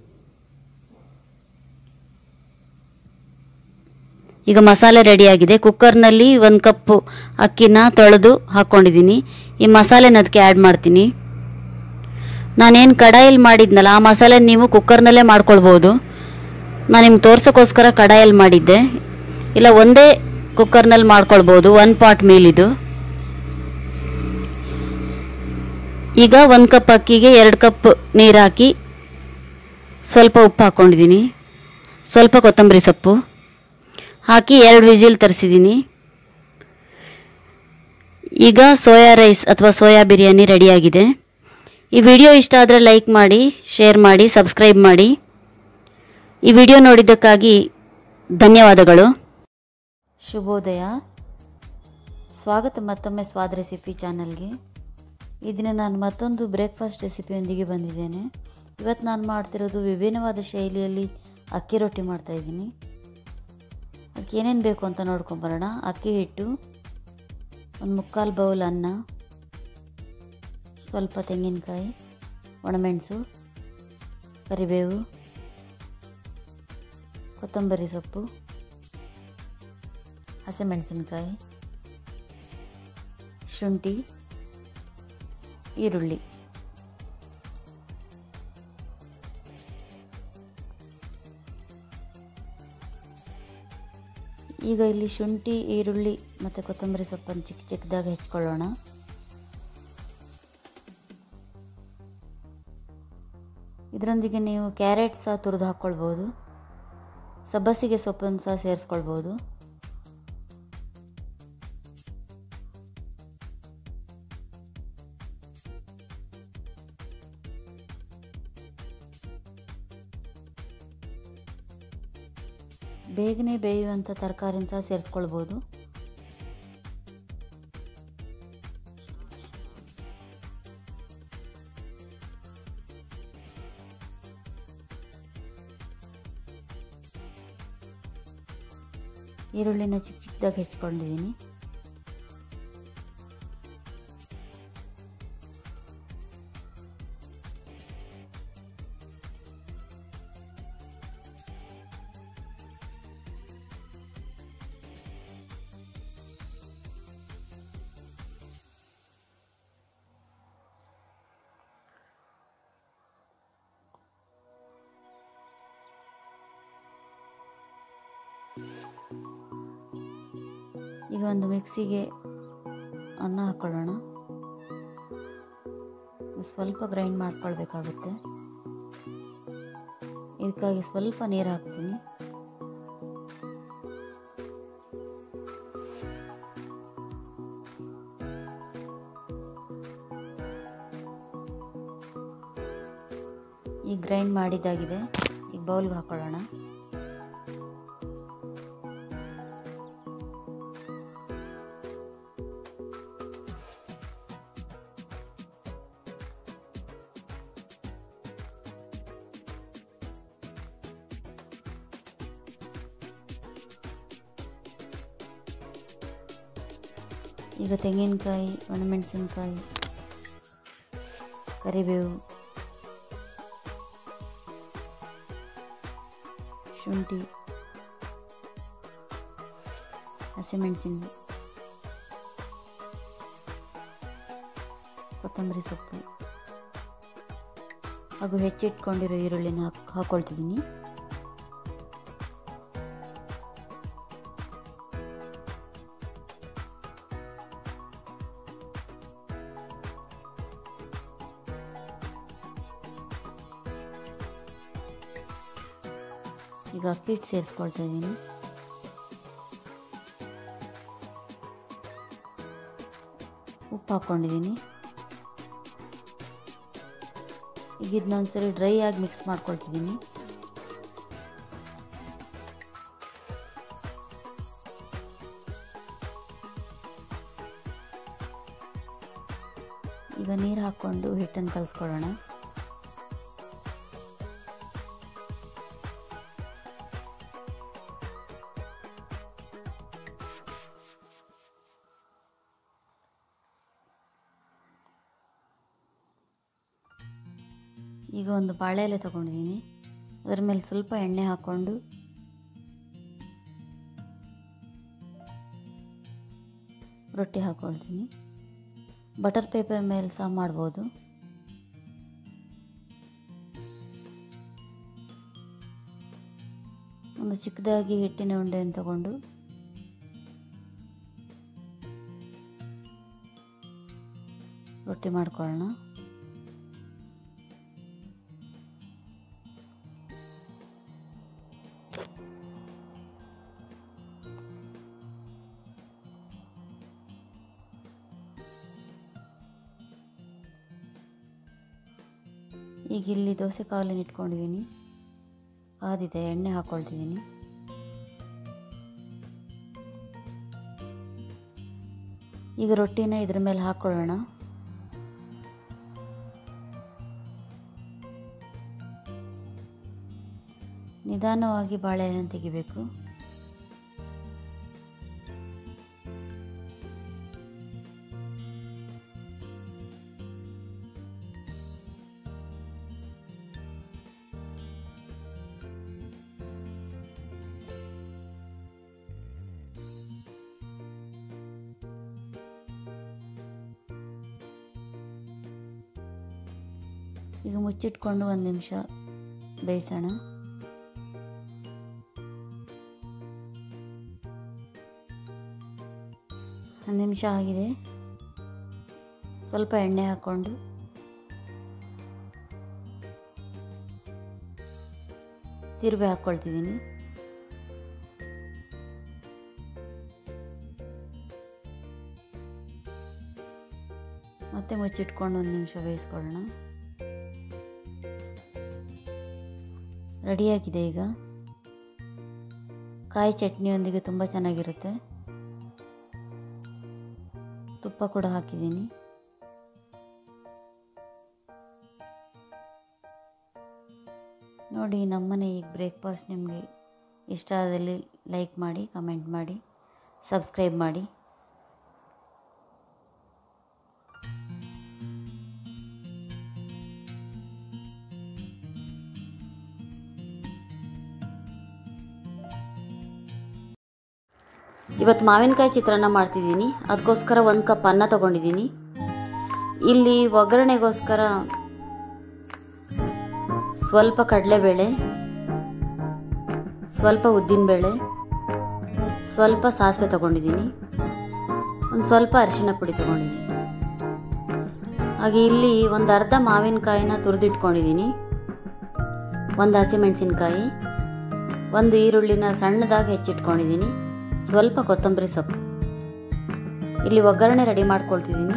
ಈಗ ಮಸಾಲೆ ರೆಡಿಯಾಗಿದೆ ಕುಕ್ಕರ್ನಲ್ಲಿ ಒಂದು ಕಪ್ಪು ಅಕ್ಕಿನ ತೊಳೆದು ಹಾಕ್ಕೊಂಡಿದ್ದೀನಿ ಈ ಮಸಾಲೆನ ಅದಕ್ಕೆ ಆ್ಯಡ್ ಮಾಡ್ತೀನಿ ನಾನೇನು ಕಡಾಯಲ್ಲಿ ಮಾಡಿದ್ನಲ್ಲ ಆ ಮಸಾಲೆ ನೀವು ಕುಕ್ಕರ್ನಲ್ಲೇ ಮಾಡ್ಕೊಳ್ಬೋದು ನಾನು ನಿಮ್ಗೆ ತೋರ್ಸೋಕ್ಕೋಸ್ಕರ ಕಡಾಯಲ್ಲಿ ಮಾಡಿದ್ದೆ ಇಲ್ಲ ಒಂದೇ ಕುಕ್ಕರ್ನಲ್ಲಿ ಮಾಡ್ಕೊಳ್ಬೋದು ಒನ್ ಪಾಟ್ ಮೀಲ್ ಇದು ಈಗ ಒಂದು ಕಪ್ ಅಕ್ಕಿಗೆ ಎರಡು ಕಪ್ ನೀರು ಹಾಕಿ ಸ್ವಲ್ಪ ಉಪ್ಪು ಹಾಕ್ಕೊಂಡಿದ್ದೀನಿ ಸ್ವಲ್ಪ ಕೊತ್ತಂಬರಿ ಸೊಪ್ಪು ಹಾಕಿ ಎರಡು ವಿಜಿಲ್ ತರಿಸಿದ್ದೀನಿ ಈಗ ಸೋಯಾ ರೈಸ್ ಅಥವಾ ಸೋಯಾ ಬಿರಿಯಾನಿ ರೆಡಿಯಾಗಿದೆ ಈ ವಿಡಿಯೋ ಇಷ್ಟ ಆದರೆ ಲೈಕ್ ಮಾಡಿ ಶೇರ್ ಮಾಡಿ ಸಬ್ಸ್ಕ್ರೈಬ್ ಮಾಡಿ ಈ ವಿಡಿಯೋ ನೋಡಿದ್ದಕ್ಕಾಗಿ ಧನ್ಯವಾದಗಳು ಶುಭೋದಯ ಸ್ವಾಗತ ಮತ್ತೊಮ್ಮೆ ಸ್ವಾದ ರೆಸಿಪಿ ಚಾನಲ್ಗೆ ಈ ದಿನ ನಾನು ಮತ್ತೊಂದು ಬ್ರೇಕ್ಫಾಸ್ಟ್ ರೆಸಿಪಿಯೊಂದಿಗೆ ಬಂದಿದ್ದೇನೆ ಇವತ್ತು ನಾನು ಮಾಡ್ತಿರೋದು ವಿಭಿನ್ನವಾದ ಶೈಲಿಯಲ್ಲಿ ಅಕ್ಕಿ ರೊಟ್ಟಿ ಮಾಡ್ತಾಯಿದ್ದೀನಿ ಅದಕ್ಕೆ ಏನೇನು ಬೇಕು ಅಂತ ನೋಡ್ಕೊಂಬರೋಣ ಅಕ್ಕಿ ಹಿಟ್ಟು ಒಂದು ಮುಕ್ಕಾಲು ಬೌಲ್ ಅನ್ನ ಸ್ವಲ್ಪ ತೆಂಗಿನಕಾಯಿ ಒಣಮೆಣಸು ಕರಿಬೇವು ಕೊತ್ತಂಬರಿ ಸೊಪ್ಪು ಹಸಿಮೆಣಸಿನ್ಕಾಯಿ ಶುಂಠಿ ಈರುಳ್ಳಿ ಈಗ ಇಲ್ಲಿ ಶುಂಠಿ ಈರುಳ್ಳಿ ಮತ್ತು ಕೊತ್ತಂಬರಿ ಸೊಪ್ಪನ್ನು ಚಿಕ್ಕ ಚಿಕ್ಕದಾಗಿ ಹೆಚ್ಕೊಳ್ಳೋಣ ಇದರೊಂದಿಗೆ ನೀವು ಕ್ಯಾರೆಟ್ ಸಹ ತುರಿದು ಹಾಕ್ಕೊಳ್ಬೋದು ಸಬ್ಬಸಿಗೆ ಸೊಪ್ಪನ್ನು ಸಹ ಸೇರಿಸ್ಕೊಳ್ಬೋದು ಬೇಗನೆ ಬೇಯುವಂಥ ತರಕಾರಿನ ಸಹ ಸೇರಿಸ್ಕೊಳ್ಬೋದು ಈರುಳ್ಳಿನ ಚಿಕ್ಕ ಚಿಕ್ಕದಾಗಿ ಹೆಚ್ಕೊಂಡಿದ್ದೀನಿ ಈಗ ಒಂದು ಮಿಕ್ಸಿಗೆ ಅನ್ನ ಹಾಕ್ಕೊಳ್ಳೋಣ ಸ್ವಲ್ಪ ಗ್ರೈಂಡ್ ಮಾಡ್ಕೊಳ್ಬೇಕಾಗುತ್ತೆ ಇದಕ್ಕಾಗಿ ಸ್ವಲ್ಪ ನೀರು ಹಾಕ್ತೀನಿ ಈಗ ಗ್ರೈಂಡ್ ಮಾಡಿದ್ದಾಗಿದೆ ಈಗ ಬೌಲ್ಗೆ ಹಾಕೊಳ್ಳೋಣ ಈಗ ತೆಂಗಿನಕಾಯಿ ಒಣಮೆಣಸಿನ್ಕಾಯಿ ಕರಿಬೇವು ಶುಂಠಿ ಹಸಿಮೆಣಸಿನ ಕೊತ್ತಂಬರಿ ಸೊಪ್ಪು ಹಾಗೂ ಹೆಚ್ಚಿಟ್ಕೊಂಡಿರೋ ಈರುಳ್ಳಿನ ಹಾಕ್ ಹಾಕ್ಕೊಳ್ತಿದ್ದೀನಿ ಈಗ ಅಕ್ಕಿ ಹಿಟ್ಟು ಸೇರಿಸ್ಕೊಳ್ತಾ ಇದ್ದೀನಿ ಉಪ್ಪು ಹಾಕ್ಕೊಂಡಿದ್ದೀನಿ ಈಗ ಇದನ್ನೊಂದ್ಸರಿ ಡ್ರೈ ಆಗಿ ಮಿಕ್ಸ್ ಮಾಡ್ಕೊಳ್ತಿದ್ದೀನಿ ಈಗ ನೀರು ಹಾಕ್ಕೊಂಡು ಹಿಟ್ಟನ್ನು ಕಲಿಸ್ಕೊಳ್ಳೋಣ ಈಗ ಒಂದು ಬಾಳೆ ಎಲೆ ತೊಗೊಂಡಿದ್ದೀನಿ ಅದರ ಮೇಲೆ ಸ್ವಲ್ಪ ಎಣ್ಣೆ ಹಾಕ್ಕೊಂಡು ರೊಟ್ಟಿ ಹಾಕ್ಕೊಳ್ತೀನಿ ಬಟರ್ ಪೇಪರ್ ಮೇಲೆ ಸಹ ಮಾಡ್ಬೋದು ಒಂದು ಚಿಕ್ಕದಾಗಿ ಹಿಟ್ಟಿನ ಉಂಡೆಯನ್ನು ತಗೊಂಡು ರೊಟ್ಟಿ ಮಾಡ್ಕೊಳ್ಳೋಣ ಈಗ ಇಲ್ಲಿ ದೋಸೆ ಕಾವಲಿನ ಇಟ್ಕೊಂಡಿದ್ದೀನಿ ಕಾದಿದೆ ಎಣ್ಣೆ ಹಾಕ್ಕೊಳ್ತಿದ್ದೀನಿ ಈಗ ರೊಟ್ಟಿನ ಇದ್ರ ಮೇಲೆ ಹಾಕ್ಕೊಳ್ಳೋಣ ನಿಧಾನವಾಗಿ ಬಾಳೆಹಣ್ಣು ತೆಗಿಬೇಕು ಈಗ ಮುಚ್ಚಿಟ್ಕೊಂಡು ಒಂದು ನಿಮಿಷ ಬೇಯಿಸೋಣ ಒಂದು ನಿಮಿಷ ಆಗಿದೆ ಸ್ವಲ್ಪ ಎಣ್ಣೆ ಹಾಕ್ಕೊಂಡು ತಿರುವೆ ಹಾಕ್ಕೊಳ್ತಿದ್ದೀನಿ ಮತ್ತೆ ಮುಚ್ಚಿಟ್ಕೊಂಡು ಒಂದು ನಿಮಿಷ ಬೇಯಿಸ್ಕೊಳ್ಳೋಣ ರೆಡಿಯಾಗಿದೆ ಈಗ ಕಾಯಿ ಚಟ್ನಿಯೊಂದಿಗೆ ತುಂಬ ಚೆನ್ನಾಗಿರುತ್ತೆ ತುಪ್ಪ ಕೂಡ ಹಾಕಿದ್ದೀನಿ ನೋಡಿ ನಮ್ಮನೆ ಈಗ ಬ್ರೇಕ್ಫಾಸ್ಟ್ ನಿಮಗೆ ಇಷ್ಟ ಆದಲ್ಲಿ ಲೈಕ್ ಮಾಡಿ ಕಮೆಂಟ್ ಮಾಡಿ ಸಬ್ಸ್ಕ್ರೈಬ್ ಮಾಡಿ ಇವತ್ತು ಮಾವಿನಕಾಯಿ ಚಿತ್ರಾನ್ನ ಮಾಡ್ತಿದ್ದೀನಿ ಅದಕ್ಕೋಸ್ಕರ ಒಂದು ಕಪ್ ಅನ್ನ ತೊಗೊಂಡಿದ್ದೀನಿ ಇಲ್ಲಿ ಒಗ್ಗರಣೆಗೋಸ್ಕರ ಸ್ವಲ್ಪ ಕಡಲೆಬೇಳೆ ಸ್ವಲ್ಪ ಉದ್ದಿನಬೇಳೆ ಸ್ವಲ್ಪ ಸಾಸಿವೆ ತೊಗೊಂಡಿದ್ದೀನಿ ಒಂದು ಸ್ವಲ್ಪ ಅರಿಶಿಣ ಪುಡಿ ತೊಗೊಂಡಿದ್ದೀನಿ ಹಾಗೆ ಇಲ್ಲಿ ಒಂದು ಅರ್ಧ ಮಾವಿನಕಾಯಿನ ತುರಿದಿಟ್ಕೊಂಡಿದ್ದೀನಿ ಒಂದು ಹಸಿಮೆಣಸಿನ್ಕಾಯಿ ಒಂದು ಈರುಳ್ಳಿನ ಸಣ್ಣದಾಗಿ ಹೆಚ್ಚಿಟ್ಕೊಂಡಿದ್ದೀನಿ ಸ್ವಲ್ಪ ಕೊತ್ತಂಬರಿ ಸೊಪ್ಪು ಇಲ್ಲಿ ಒಗ್ಗರಣೆ ರೆಡಿ ಮಾಡ್ಕೊಳ್ತಿದ್ದೀನಿ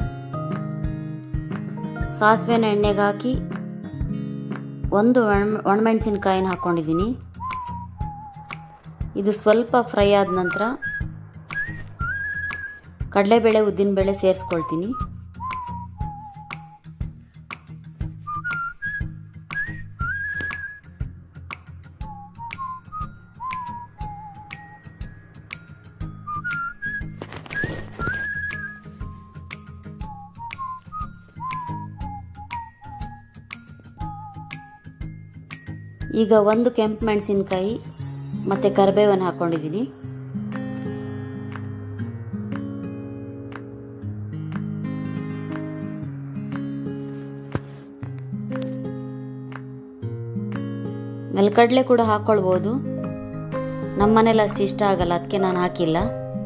ಸಾಸಿವೆನ ಎಣ್ಣೆಗೆ ಹಾಕಿ ಒಂದು ಒಣ ಒಣಮೆಣಸಿನ್ಕಾಯಿನ ಹಾಕ್ಕೊಂಡಿದ್ದೀನಿ ಇದು ಸ್ವಲ್ಪ ಫ್ರೈ ಆದ ನಂತರ ಕಡಲೆಬೇಳೆ ಉದ್ದಿನಬೇಳೆ ಸೇರಿಸ್ಕೊಳ್ತೀನಿ ಈಗ ಒಂದು ಕೆಂಪು ಮೆಣಸಿನ್ಕಾಯಿ ಮತ್ತು ಕರಿಬೇವನ್ನು ಹಾಕ್ಕೊಂಡಿದ್ದೀನಿ ನೆಲಕಡಲೆ ಕೂಡ ಹಾಕ್ಕೊಳ್ಬೋದು ನಮ್ಮ ಮನೇಲಿ ಅಷ್ಟು ಇಷ್ಟ ಆಗಲ್ಲ ಅದಕ್ಕೆ ನಾನು ಹಾಕಿಲ್ಲ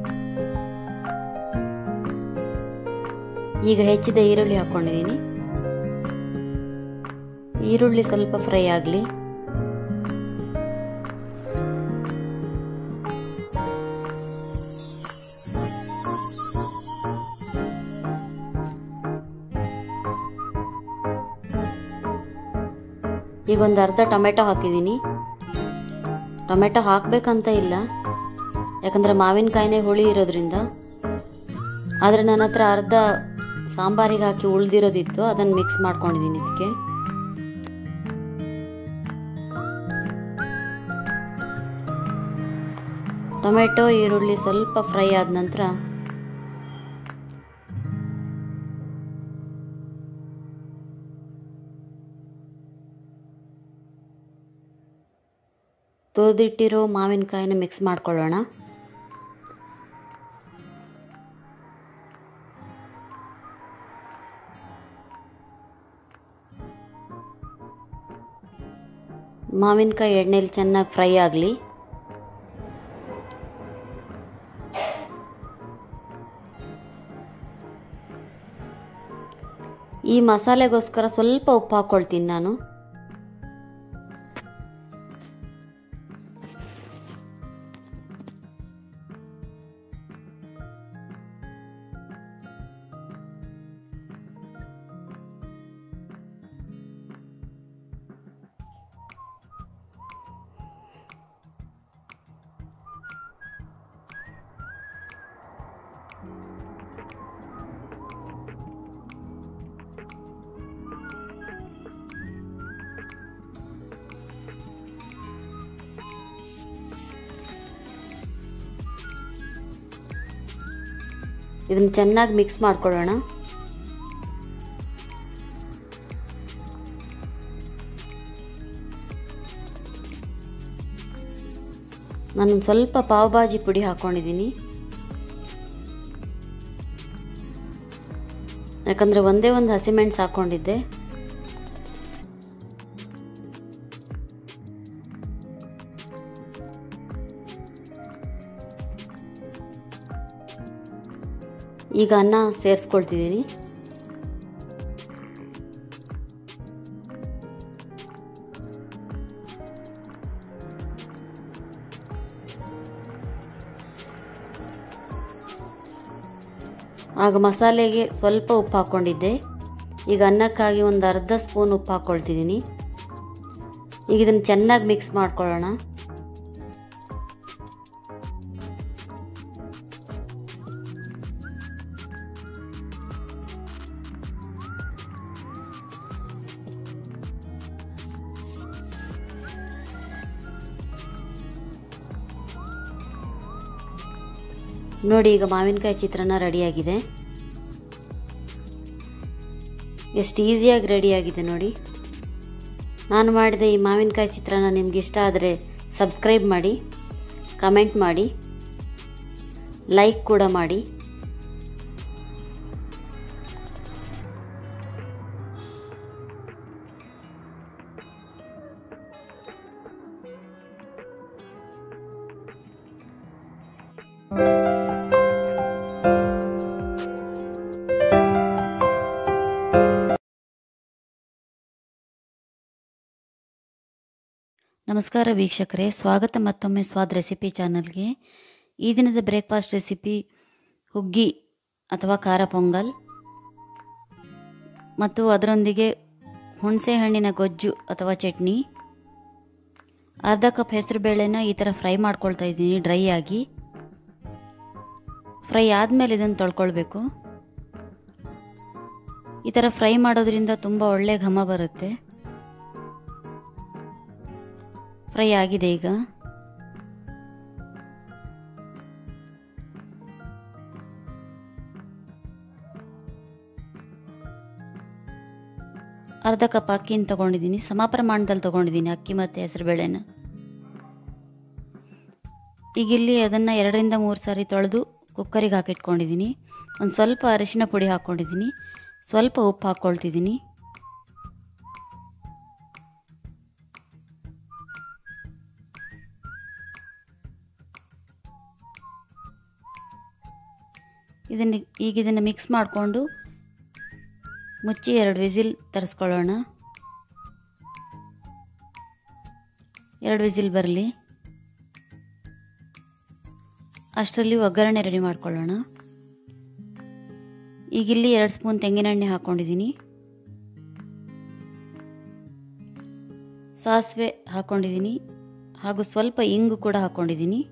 ಈಗ ಹೆಚ್ಚಿದ ಈರುಳ್ಳಿ ಹಾಕ್ಕೊಂಡಿದ್ದೀನಿ ಈರುಳ್ಳಿ ಸ್ವಲ್ಪ ಫ್ರೈ ಆಗಲಿ ಈಗ ಒಂದು ಅರ್ಧ ಟೊಮೆಟೊ ಹಾಕಿದ್ದೀನಿ ಟೊಮೆಟೊ ಹಾಕಬೇಕಂತ ಇಲ್ಲ ಯಾಕಂದರೆ ಮಾವಿನಕಾಯಿನೇ ಹುಳಿ ಇರೋದ್ರಿಂದ ಆದರೆ ನನ್ನ ಹತ್ರ ಅರ್ಧ ಸಾಂಬಾರಿಗೆ ಹಾಕಿ ಉಳ್ದಿರೋದಿತ್ತು ಅದನ್ನು ಮಿಕ್ಸ್ ಮಾಡ್ಕೊಂಡಿದ್ದೀನಿ ಇದಕ್ಕೆ ಟೊಮೆಟೊ ಈರುಳ್ಳಿ ಸ್ವಲ್ಪ ಫ್ರೈ ಆದ ನಂತರ ತೊಳೆದಿಟ್ಟಿರೋ ಮಾವಿನಕಾಯಿನ ಮಿಕ್ಸ್ ಮಾಡ್ಕೊಳ್ಳೋಣ ಮಾವಿನಕಾಯಿ ಎಣ್ಣೆಲಿ ಚೆನ್ನಾಗಿ ಫ್ರೈ ಆಗಲಿ ಈ ಮಸಾಲೆಗೋಸ್ಕರ ಸ್ವಲ್ಪ ಉಪ್ಪು ಹಾಕ್ಕೊಳ್ತೀನಿ ನಾನು ಇದನ್ನು ಚೆನ್ನಾಗಿ ಮಿಕ್ಸ್ ಮಾಡ್ಕೊಳ್ಳೋಣ ನಾನು ಸ್ವಲ್ಪ ಪಾವ್ ಭಾಜಿ ಪುಡಿ ಹಾಕ್ಕೊಂಡಿದ್ದೀನಿ ಯಾಕಂದರೆ ಒಂದೇ ಒಂದು ಹಸಿಮೆಣಸು ಹಾಕ್ಕೊಂಡಿದ್ದೆ ಈಗ ಅನ್ನ ಸೇರಿಸ್ಕೊಳ್ತಿದ್ದೀನಿ ಆಗ ಮಸಾಲೆಗೆ ಸ್ವಲ್ಪ ಉಪ್ಪು ಹಾಕ್ಕೊಂಡಿದ್ದೆ ಈಗ ಅನ್ನಕ್ಕಾಗಿ ಒಂದು ಅರ್ಧ ಸ್ಪೂನ್ ಉಪ್ಪು ಹಾಕ್ಕೊಳ್ತಿದ್ದೀನಿ ಈಗ ಇದನ್ನು ಚೆನ್ನಾಗಿ ಮಿಕ್ಸ್ ಮಾಡ್ಕೊಳ್ಳೋಣ ನೋಡಿ ಈಗ ಮಾವಿನಕಾಯಿ ಚಿತ್ರಾನ್ನ ರೆಡಿಯಾಗಿದೆ ಎಷ್ಟು ಈಸಿಯಾಗಿ ರೆಡಿಯಾಗಿದೆ ನೋಡಿ ನಾನು ಮಾಡಿದ ಈ ಮಾವಿನಕಾಯಿ ಚಿತ್ರಾನ್ನ ನಿಮ್ಗೆ ಇಷ್ಟ ಆದರೆ ಸಬ್ಸ್ಕ್ರೈಬ್ ಮಾಡಿ ಕಮೆಂಟ್ ಮಾಡಿ ಲೈಕ್ ಕೂಡ ಮಾಡಿ ನಮಸ್ಕಾರ ವೀಕ್ಷಕರೇ ಸ್ವಾಗತ ಮತ್ತೊಮ್ಮೆ ಸ್ವಾದ್ ರೆಸಿಪಿ ಚಾನಲ್ಗೆ ಈ ದಿನದ ಬ್ರೇಕ್ಫಾಸ್ಟ್ ರೆಸಿಪಿ ಹುಗ್ಗಿ ಅಥವಾ ಖಾರ ಪೊಂಗಲ್ ಮತ್ತು ಅದರೊಂದಿಗೆ ಹುಣಸೆ ಹಣ್ಣಿನ ಗೊಜ್ಜು ಅಥವಾ ಚಟ್ನಿ ಅರ್ಧ ಕಪ್ ಹೆಸರುಬೇಳೆನ ಈ ಥರ ಫ್ರೈ ಮಾಡ್ಕೊಳ್ತಾ ಇದ್ದೀನಿ ಡ್ರೈ ಆಗಿ ಫ್ರೈ ಆದಮೇಲೆ ಇದನ್ನು ತೊಳ್ಕೊಳ್ಬೇಕು ಈ ಥರ ಫ್ರೈ ಮಾಡೋದ್ರಿಂದ ತುಂಬ ಒಳ್ಳೆ ಘಮ ಬರುತ್ತೆ ಫ್ರೈ ಆಗಿದೆ ಈಗ ಅರ್ಧ ಕಪ್ ಅಕ್ಕಿನ ತೊಗೊಂಡಿದ್ದೀನಿ ಸಮ ಪ್ರಮಾಣದಲ್ಲಿ ತೊಗೊಂಡಿದ್ದೀನಿ ಅಕ್ಕಿ ಮತ್ತು ಹೆಸರುಬೇಳೆನ ಈಗ ಇಲ್ಲಿ ಅದನ್ನು ಎರಡರಿಂದ ಮೂರು ಸಾರಿ ತೊಳೆದು ಕುಕ್ಕರಿಗೆ ಹಾಕಿಟ್ಕೊಂಡಿದ್ದೀನಿ ಒಂದು ಸ್ವಲ್ಪ ಅರಿಶಿನ ಪುಡಿ ಹಾಕ್ಕೊಂಡಿದ್ದೀನಿ ಸ್ವಲ್ಪ ಉಪ್ಪು ಹಾಕ್ಕೊಳ್ತಿದ್ದೀನಿ ಇದನ್ನು ಈಗ ಇದನ್ನು ಮಿಕ್ಸ್ ಮಾಡಿಕೊಂಡು ಮುಚ್ಚಿ ಎರಡು ವಿಸಿಲ್ ತರಿಸ್ಕೊಳ್ಳೋಣ ಎರಡು ವಿಸಿಲ್ ಬರಲಿ ಅಷ್ಟರಲ್ಲಿ ಒಗ್ಗರಣೆ ರೆಡಿ ಮಾಡ್ಕೊಳ್ಳೋಣ ಈಗಿಲ್ಲಿ ಎರಡು ಸ್ಪೂನ್ ತೆಂಗಿನೆಣ್ಣೆ ಹಾಕ್ಕೊಂಡಿದ್ದೀನಿ ಸಾಸಿವೆ ಹಾಕ್ಕೊಂಡಿದ್ದೀನಿ ಹಾಗೂ ಸ್ವಲ್ಪ ಇಂಗು ಕೂಡ ಹಾಕ್ಕೊಂಡಿದ್ದೀನಿ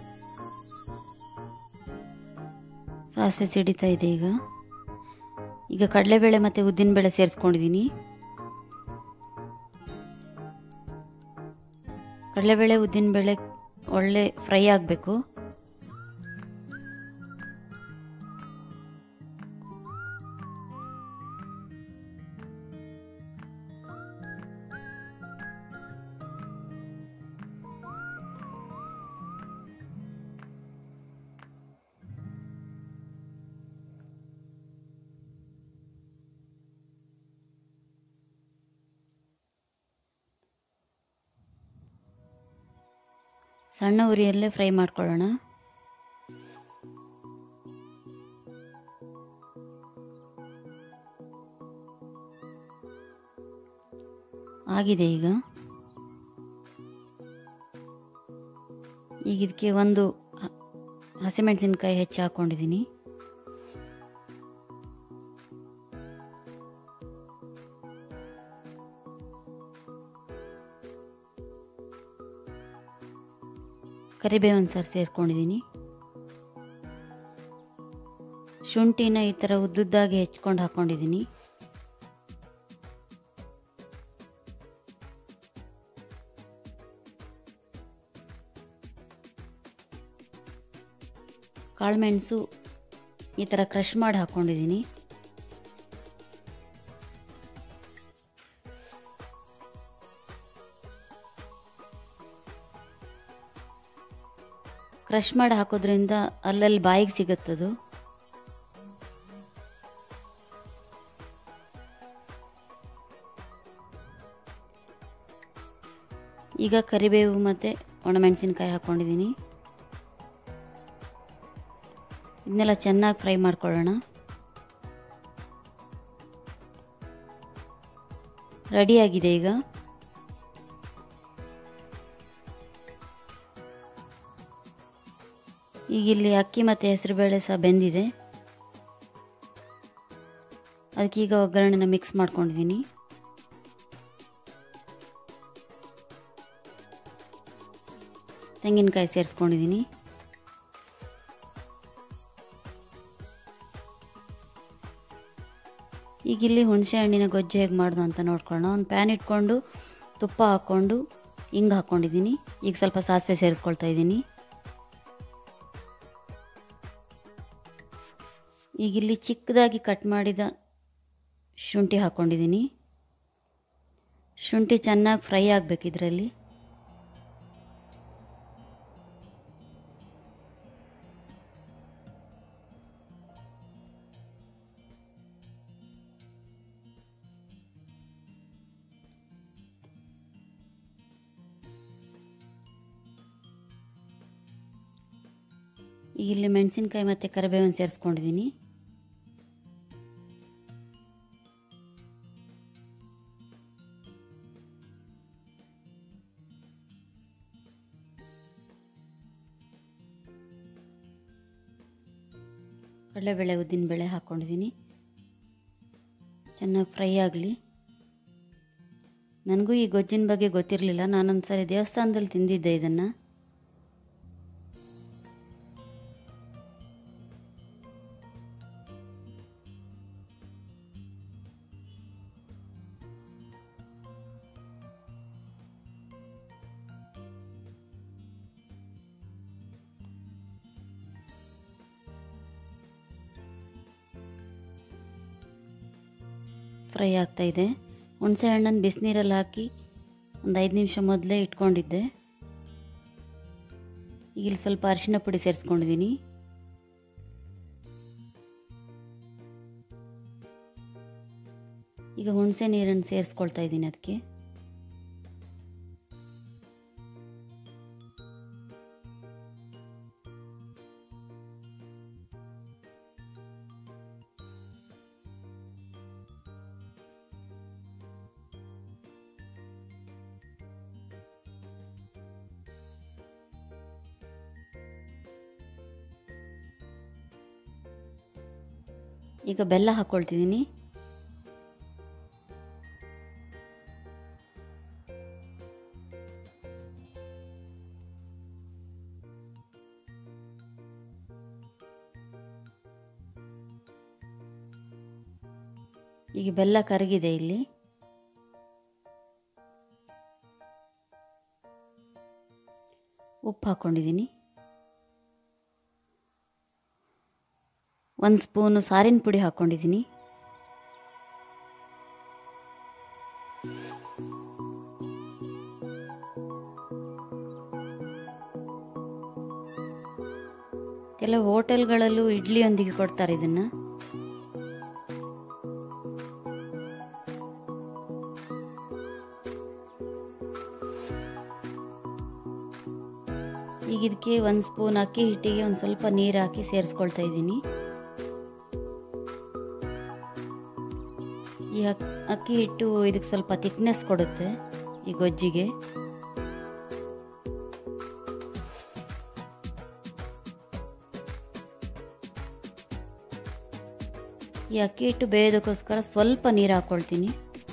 ಸಾಸಿವೆ ಸಿಡಿತಾ ಇದೆ ಈಗ ಈಗ ಕಡಲೆಬೇಳೆ ಮತ್ತು ಉದ್ದಿನಬೇಳೆ ಸೇರಿಸ್ಕೊಂಡಿದ್ದೀನಿ ಕಡಲೆಬೇಳೆ ಉದ್ದಿನಬೇಳೆ ಒಳ್ಳೆ ಫ್ರೈ ಆಗಬೇಕು ಸಣ್ಣ ಉರಿಯಲ್ಲೇ ಫ್ರೈ ಮಾಡ್ಕೊಳ್ಳೋಣ ಆಗಿದೆ ಈಗ ಈಗ ಇದಕ್ಕೆ ಒಂದು ಹ- ಹಸಿಮೆಣಸಿನ್ಕಾಯಿ ಹೆಚ್ಚಿ ಹಾಕ್ಕೊಂಡಿದ್ದೀನಿ ಕರಿಬೇವಿನ ಸಾರು ಸೇರಿಸ್ಕೊಂಡಿದ್ದೀನಿ ಶುಂಠಿನ ಈ ಥರ ಉದ್ದುದ್ದಾಗಿ ಹೆಚ್ಕೊಂಡು ಹಾಕ್ಕೊಂಡಿದ್ದೀನಿ ಕಾಳುಮೆಣಸು ಈ ಥರ ಕ್ರಷ್ ಮಾಡಿ ಹಾಕ್ಕೊಂಡಿದ್ದೀನಿ ಕ್ರಷ್ ಮಾಡಿ ಹಾಕೋದ್ರಿಂದ ಅಲ್ಲಲ್ಲಿ ಬಾಯಿಗೆ ಸಿಗುತ್ತದು ಈಗ ಕರಿಬೇವು ಮತ್ತು ಒಣಮೆಣಸಿನ್ಕಾಯಿ ಹಾಕ್ಕೊಂಡಿದ್ದೀನಿ ಇದನ್ನೆಲ್ಲ ಚೆನ್ನಾಗಿ ಫ್ರೈ ಮಾಡ್ಕೊಳ್ಳೋಣ ರೆಡಿಯಾಗಿದೆ ಈಗ ಈಗ ಇಲ್ಲಿ ಅಕ್ಕಿ ಮತ್ತು ಹೆಸರುಬೇಳೆ ಸಹ ಬೆಂದಿದೆ ಅದಕ್ಕೆ ಈಗ ಒಗ್ಗರಣೆನ ಮಿಕ್ಸ್ ಮಾಡ್ಕೊಂಡಿದ್ದೀನಿ ತೆಂಗಿನಕಾಯಿ ಸೇರಿಸ್ಕೊಂಡಿದ್ದೀನಿ ಈಗ ಇಲ್ಲಿ ಹುಣಸೆ ಹಣ್ಣಿನ ಗೊಜ್ಜು ಹೇಗೆ ಮಾಡ್ದು ಅಂತ ನೋಡ್ಕೊಳ್ಳೋಣ ಒಂದು ಪ್ಯಾನ್ ಇಟ್ಕೊಂಡು ತುಪ್ಪ ಹಾಕ್ಕೊಂಡು ಹಿಂಗೆ ಹಾಕ್ಕೊಂಡಿದ್ದೀನಿ ಈಗ ಸ್ವಲ್ಪ ಸಾಸಿವೆ ಸೇರಿಸ್ಕೊಳ್ತಾ ಇದ್ದೀನಿ ಈಗ ಇಲ್ಲಿ ಚಿಕ್ಕದಾಗಿ ಕಟ್ ಮಾಡಿದ ಶುಂಠಿ ಹಾಕ್ಕೊಂಡಿದ್ದೀನಿ ಶುಂಠಿ ಚೆನ್ನಾಗಿ ಫ್ರೈ ಆಗಬೇಕು ಇದರಲ್ಲಿ ಈಗ ಇಲ್ಲಿ ಮೆಣಸಿನ್ಕಾಯಿ ಮತ್ತು ಕರಿಬೇವನ್ನು ಸೇರಿಸ್ಕೊಂಡಿದ್ದೀನಿ ಕಡಲೆಬೇಳೆ ಉದ್ದಿನಬೇಳೆ ಹಾಕ್ಕೊಂಡಿದ್ದೀನಿ ಚೆನ್ನಾಗಿ ಫ್ರೈ ಆಗಲಿ ನನಗೂ ಈ ಗೊಜ್ಜಿನ ಬಗ್ಗೆ ಗೊತ್ತಿರಲಿಲ್ಲ ನಾನೊಂದು ಸಾರಿ ದೇವಸ್ಥಾನದಲ್ಲಿ ತಿಂದಿದ್ದೆ ಇದನ್ನು ಫ್ರೈ ಆಗ್ತಾ ಇದೆ ಹುಣಸೆ ಹಣ್ಣನ್ನು ಬಿಸಿನೀರಲ್ಲಿ ಹಾಕಿ ಒಂದು ಐದು ನಿಮಿಷ ಮೊದಲೇ ಇಟ್ಕೊಂಡಿದ್ದೆ ಈಗ ಇಲ್ಲಿ ಸ್ವಲ್ಪ ಅರಿಶಿನ ಪುಡಿ ಸೇರಿಸ್ಕೊಂಡಿದ್ದೀನಿ ಈಗ ಹುಣಸೆ ನೀರನ್ನು ಸೇರಿಸ್ಕೊಳ್ತಾ ಇದ್ದೀನಿ ಅದಕ್ಕೆ ಈಗ ಬೆಲ್ಲ ಹಾಕ್ಕೊಳ್ತಿದ್ದೀನಿ ಈಗ ಬೆಲ್ಲ ಕರಗಿದೆ ಇಲ್ಲಿ ಉಪ್ಪು ಹಾಕ್ಕೊಂಡಿದ್ದೀನಿ ಒಂದು ಸ್ಪೂನು ಸಾರಿನ ಪುಡಿ ಹಾಕ್ಕೊಂಡಿದ್ದೀನಿ ಕೆಲವು ಹೋಟೆಲ್ಗಳಲ್ಲೂ ಇಡ್ಲಿಯೊಂದಿಗೆ ಕೊಡ್ತಾರೆ ಇದನ್ನು ಈಗ ಇದಕ್ಕೆ ಒಂದು ಸ್ಪೂನ್ ಅಕ್ಕಿ ಹಿಟ್ಟಿಗೆ ಒಂದು ಸ್ವಲ್ಪ ನೀರು ಹಾಕಿ ಸೇರಿಸ್ಕೊಳ್ತಾ ಇದ್ದೀನಿ ಈ ಅಕ್- ಅಕ್ಕಿ ಹಿಟ್ಟು ಇದಕ್ಕೆ ಸ್ವಲ್ಪ ಥಿಕ್ನೆಸ್ ಕೊಡುತ್ತೆ ಈ ಗೊಜ್ಜಿಗೆ ಈ ಅಕ್ಕಿ ಹಿಟ್ಟು ಬೇಯೋದಕ್ಕೋಸ್ಕರ ಸ್ವಲ್ಪ ನೀರು ಹಾಕ್ಕೊಳ್ತೀನಿ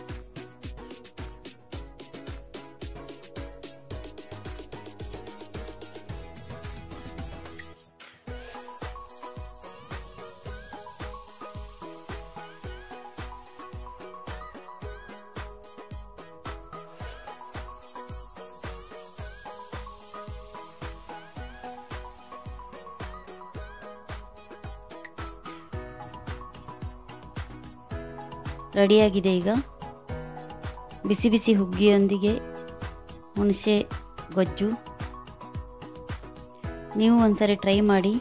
ರೆಡಿಯಾಗಿದೆ ಈಗ ಬಿಸಿ ಬಿಸಿ ಹುಗ್ಗಿಯೊಂದಿಗೆ ಹುಣಸೆ ಗೊಜ್ಜು ನೀವು ಒಂದ್ಸರಿ ಟ್ರೈ ಮಾಡಿ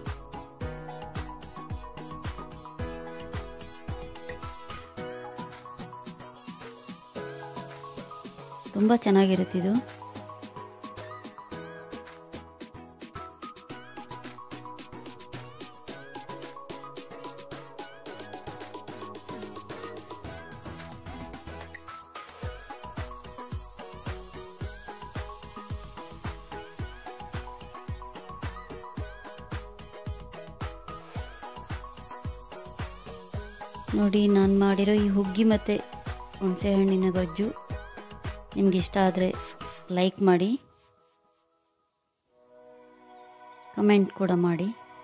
ತುಂಬ ಚೆನ್ನಾಗಿರುತ್ತಿದು ನೋಡಿ ನಾನು ಮಾಡಿರೋ ಈ ಹುಗ್ಗಿ ಮತ್ತು ಹುಣಸೆ ಹಣ್ಣಿನ ಗೊಜ್ಜು ನಿಮ್ಗೆ ಇಷ್ಟ ಆದರೆ ಲೈಕ್ ಮಾಡಿ ಕಮೆಂಟ್ ಕೂಡ ಮಾಡಿ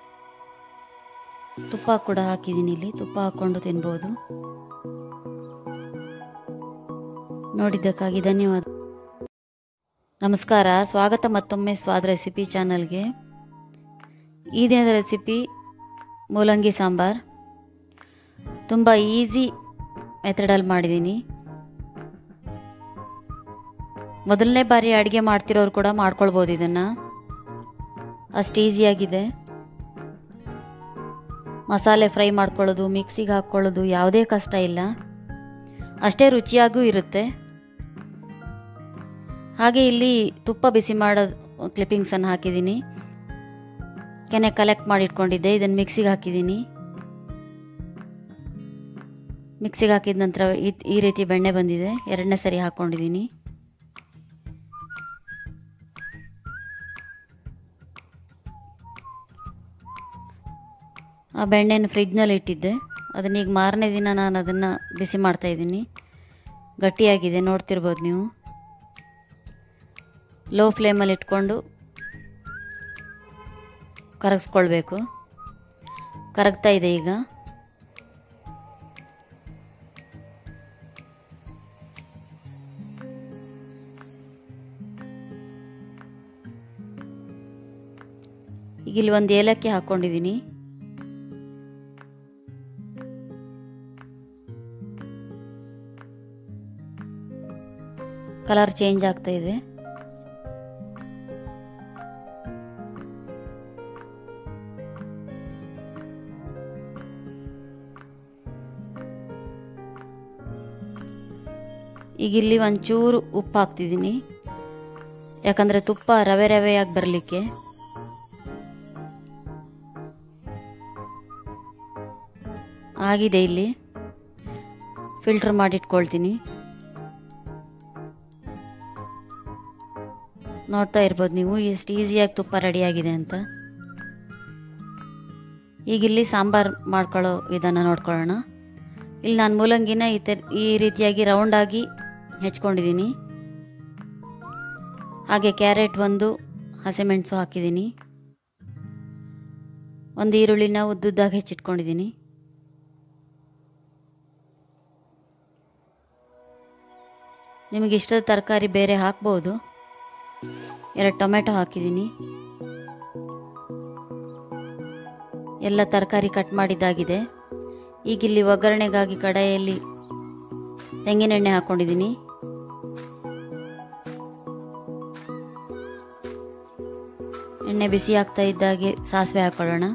ತುಪ್ಪ ಕೂಡ ಹಾಕಿದ್ದೀನಿ ಇಲ್ಲಿ ತುಪ್ಪ ಹಾಕ್ಕೊಂಡು ತಿನ್ಬೋದು ನೋಡಿದ್ದಕ್ಕಾಗಿ ಧನ್ಯವಾದ ನಮಸ್ಕಾರ ಸ್ವಾಗತ ಮತ್ತೊಮ್ಮೆ ಸ್ವಾದ ರೆಸಿಪಿ ಚಾನಲ್ಗೆ ಈ ದಿನದ ರೆಸಿಪಿ ಮೂಲಂಗಿ ಸಾಂಬಾರ್ ತುಂಬ ಈಸಿ ಮೆಥಡಲ್ಲಿ ಮಾಡಿದ್ದೀನಿ ಮೊದಲನೇ ಬಾರಿ ಅಡುಗೆ ಮಾಡ್ತಿರೋರು ಕೂಡ ಮಾಡ್ಕೊಳ್ಬೋದು ಇದನ್ನು ಅಷ್ಟು ಈಸಿಯಾಗಿದೆ ಮಸಾಲೆ ಫ್ರೈ ಮಾಡ್ಕೊಳ್ಳೋದು ಮಿಕ್ಸಿಗೆ ಹಾಕ್ಕೊಳ್ಳೋದು ಯಾವುದೇ ಕಷ್ಟ ಇಲ್ಲ ಅಷ್ಟೇ ರುಚಿಯಾಗೂ ಇರುತ್ತೆ ಹಾಗೆ ಇಲ್ಲಿ ತುಪ್ಪ ಬಿಸಿ ಮಾಡೋ ಕ್ಲಿಪ್ಪಿಂಗ್ಸನ್ನು ಹಾಕಿದ್ದೀನಿ ಕೆನೆ ಕಲೆಕ್ಟ್ ಮಾಡಿ ಇಟ್ಕೊಂಡಿದ್ದೆ ಇದನ್ನು ಮಿಕ್ಸಿಗೆ ಹಾಕಿದ್ದೀನಿ ಮಿಕ್ಸಿಗೆ ಹಾಕಿದ ನಂತರ ಈ ಈ ರೀತಿ ಬೆಣ್ಣೆ ಬಂದಿದೆ ಎರಡನೇ ಸರಿ ಹಾಕ್ಕೊಂಡಿದ್ದೀನಿ ಆ ಬೆಣ್ಣೆನ ಫ್ರಿಜ್ನಲ್ಲಿ ಇಟ್ಟಿದ್ದೆ ಅದನ್ನ ಈಗ ಮಾರನೇ ದಿನ ನಾನು ಅದನ್ನು ಬಿಸಿ ಮಾಡ್ತಾಯಿದ್ದೀನಿ ಗಟ್ಟಿಯಾಗಿದೆ ನೋಡ್ತಿರ್ಬೋದು ನೀವು ಲೋ ಫ್ಲೇಮಲ್ಲಿ ಇಟ್ಕೊಂಡು ಕರಗಿಸ್ಕೊಳ್ಬೇಕು ಕರಗ್ತಾ ಇದೆ ಈಗ ಈಗ ಇಲ್ಲಿ ಒಂದು ಏಲಕ್ಕಿ ಹಾಕ್ಕೊಂಡಿದ್ದೀನಿ ಕಲರ್ ಚೇಂಜ್ ಆಗ್ತಾ ಇದೆ ಈಗ ಇಲ್ಲಿ ಒಂಚೂರು ಉಪ್ಪು ಹಾಕ್ತಿದ್ದೀನಿ ಯಾಕಂದರೆ ತುಪ್ಪ ರವೆ ರವೆಯಾಗಿ ಬರಲಿಕ್ಕೆ ಆಗಿದೆ ಇಲ್ಲಿ ಫಿಲ್ಟರ್ ಮಾಡಿಟ್ಕೊಳ್ತೀನಿ ನೋಡ್ತಾ ಇರ್ಬೋದು ನೀವು ಎಷ್ಟು ಈಸಿಯಾಗಿ ತುಪ್ಪ ರೆಡಿಯಾಗಿದೆ ಅಂತ ಈಗ ಇಲ್ಲಿ ಸಾಂಬಾರು ಮಾಡ್ಕೊಳ್ಳೋ ವಿಧಾನ ನೋಡ್ಕೊಳ್ಳೋಣ ಇಲ್ಲಿ ನಾನು ಮೂಲಂಗಿನ ಈ ತರ ಈ ರೀತಿಯಾಗಿ ರೌಂಡಾಗಿ ಹೆಚ್ಕೊಂಡಿದ್ದೀನಿ ಹಾಗೆ ಕ್ಯಾರೆಟ್ ಒಂದು ಹಸಿಮೆಣಸು ಹಾಕಿದ್ದೀನಿ ಒಂದು ಈರುಳ್ಳಿನ ಉದ್ದುದ್ದಾಗಿ ಹೆಚ್ಚಿಟ್ಕೊಂಡಿದ್ದೀನಿ ನಿಮಗೆ ಇಷ್ಟದ ತರಕಾರಿ ಬೇರೆ ಹಾಕ್ಬೋದು ಎರಡು ಟೊಮೆಟೊ ಹಾಕಿದ್ದೀನಿ ಎಲ್ಲ ತರಕಾರಿ ಕಟ್ ಮಾಡಿದ್ದಾಗಿದೆ ಈಗ ಇಲ್ಲಿ ಒಗ್ಗರಣೆಗಾಗಿ ಕಡಾಯಿಯಲ್ಲಿ ತೆಂಗಿನೆಣ್ಣೆ ಹಾಕ್ಕೊಂಡಿದ್ದೀನಿ ಎಣ್ಣೆ ಬಿಸಿ ಆಗ್ತಾ ಇದ್ದಾಗೆ ಸಾಸಿವೆ ಹಾಕೊಳ್ಳೋಣ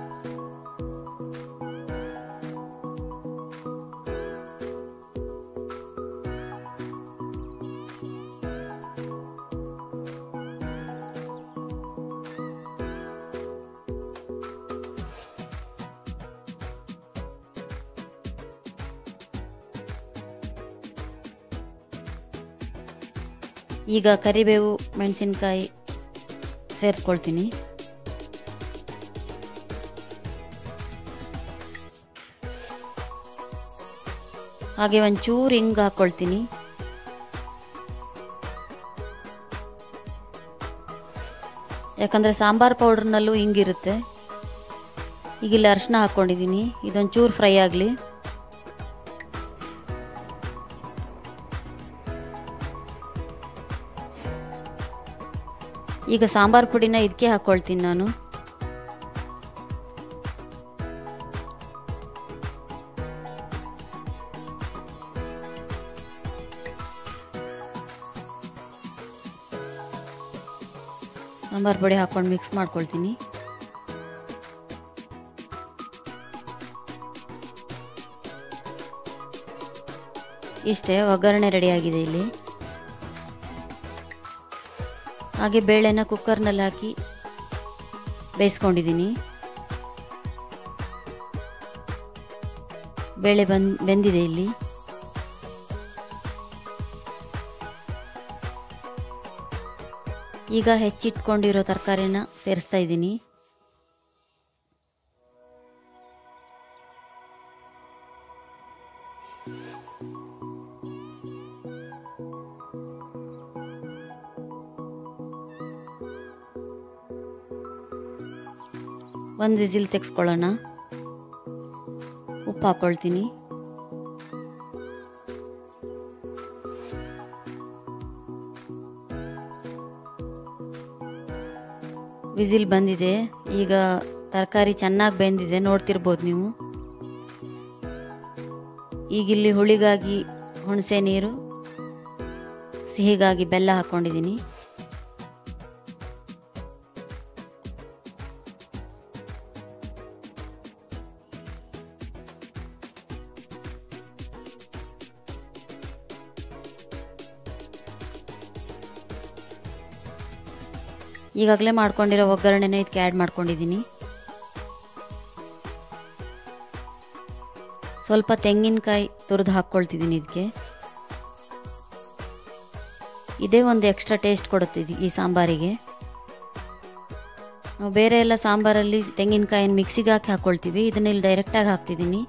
ಈಗ ಕರಿಬೇವು ಮೆಣಸಿನ್ಕಾಯಿ ಸೇರಿಸ್ಕೊಳ್ತೀನಿ ಹಾಗೆ ಒಂಚೂರು ಹಿಂಗೆ ಹಾಕ್ಕೊಳ್ತೀನಿ ಯಾಕಂದರೆ ಸಾಂಬಾರು ಪೌಡ್ರ್ನಲ್ಲೂ ಹಿಂಗಿರುತ್ತೆ ಈಗ ಇಲ್ಲಿ ಅರಿಶಿನ ಹಾಕ್ಕೊಂಡಿದ್ದೀನಿ ಇದೊಂಚೂರು ಫ್ರೈ ಆಗಲಿ ಈಗ ಸಾಂಬಾರು ಪುಡಿನ ಇದಕ್ಕೆ ಹಾಕ್ಕೊಳ್ತೀನಿ ನಾನು ಸಾಂಬಾರು ಪುಡಿ ಹಾಕ್ಕೊಂಡು ಮಿಕ್ಸ್ ಮಾಡ್ಕೊಳ್ತೀನಿ ಇಷ್ಟೇ ಒಗ್ಗರಣೆ ರೆಡಿಯಾಗಿದೆ ಇಲ್ಲಿ ಹಾಗೆ ಬೇಳೆನ ಕುಕ್ಕರ್ನಲ್ಲಿ ಹಾಕಿ ಬೇಯಿಸ್ಕೊಂಡಿದ್ದೀನಿ ಬೇಳೆ ಬಂದ್ ಬೆಂದಿದೆ ಇಲ್ಲಿ ಈಗ ಹೆಚ್ಚಿಟ್ಕೊಂಡಿರೋ ತರಕಾರಿನ ಸೇರಿಸ್ತಾ ಇದ್ದೀನಿ ಒಂದು ವಿಸಿಲ್ ತೆಗೆಸ್ಕೊಳ್ಳೋಣ ಉಪ್ಪು ಹಾಕ್ಕೊಳ್ತೀನಿ ವಿಸಿಲ್ ಬಂದಿದೆ ಈಗ ತರಕಾರಿ ಚೆನ್ನಾಗಿ ಬೆಂದಿದೆ ನೋಡ್ತಿರ್ಬೋದು ನೀವು ಈಗಿಲ್ಲಿ ಹುಳಿಗಾಗಿ ಹುಣಸೆ ನೀರು ಸಿಹಿಗಾಗಿ ಬೆಲ್ಲ ಹಾಕ್ಕೊಂಡಿದ್ದೀನಿ ಈಗಾಗಲೇ ಮಾಡ್ಕೊಂಡಿರೋ ಒಗ್ಗರಣೆನ ಇದಕ್ಕೆ ಆ್ಯಡ್ ಮಾಡ್ಕೊಂಡಿದ್ದೀನಿ ಸ್ವಲ್ಪ ತೆಂಗಿನಕಾಯಿ ತುರಿದು ಹಾಕ್ಕೊಳ್ತಿದ್ದೀನಿ ಇದಕ್ಕೆ ಇದೇ ಒಂದು ಎಕ್ಸ್ಟ್ರಾ ಟೇಸ್ಟ್ ಕೊಡುತ್ತಿದ್ದು ಈ ಸಾಂಬಾರಿಗೆ ನಾವು ಬೇರೆ ಎಲ್ಲ ಸಾಂಬಾರಲ್ಲಿ ತೆಂಗಿನಕಾಯಿನ ಮಿಕ್ಸಿಗೆ ಹಾಕಿ ಹಾಕ್ಕೊಳ್ತೀವಿ ಇದನ್ನ ಇಲ್ಲಿ ಡೈರೆಕ್ಟಾಗಿ ಹಾಕ್ತಿದ್ದೀನಿ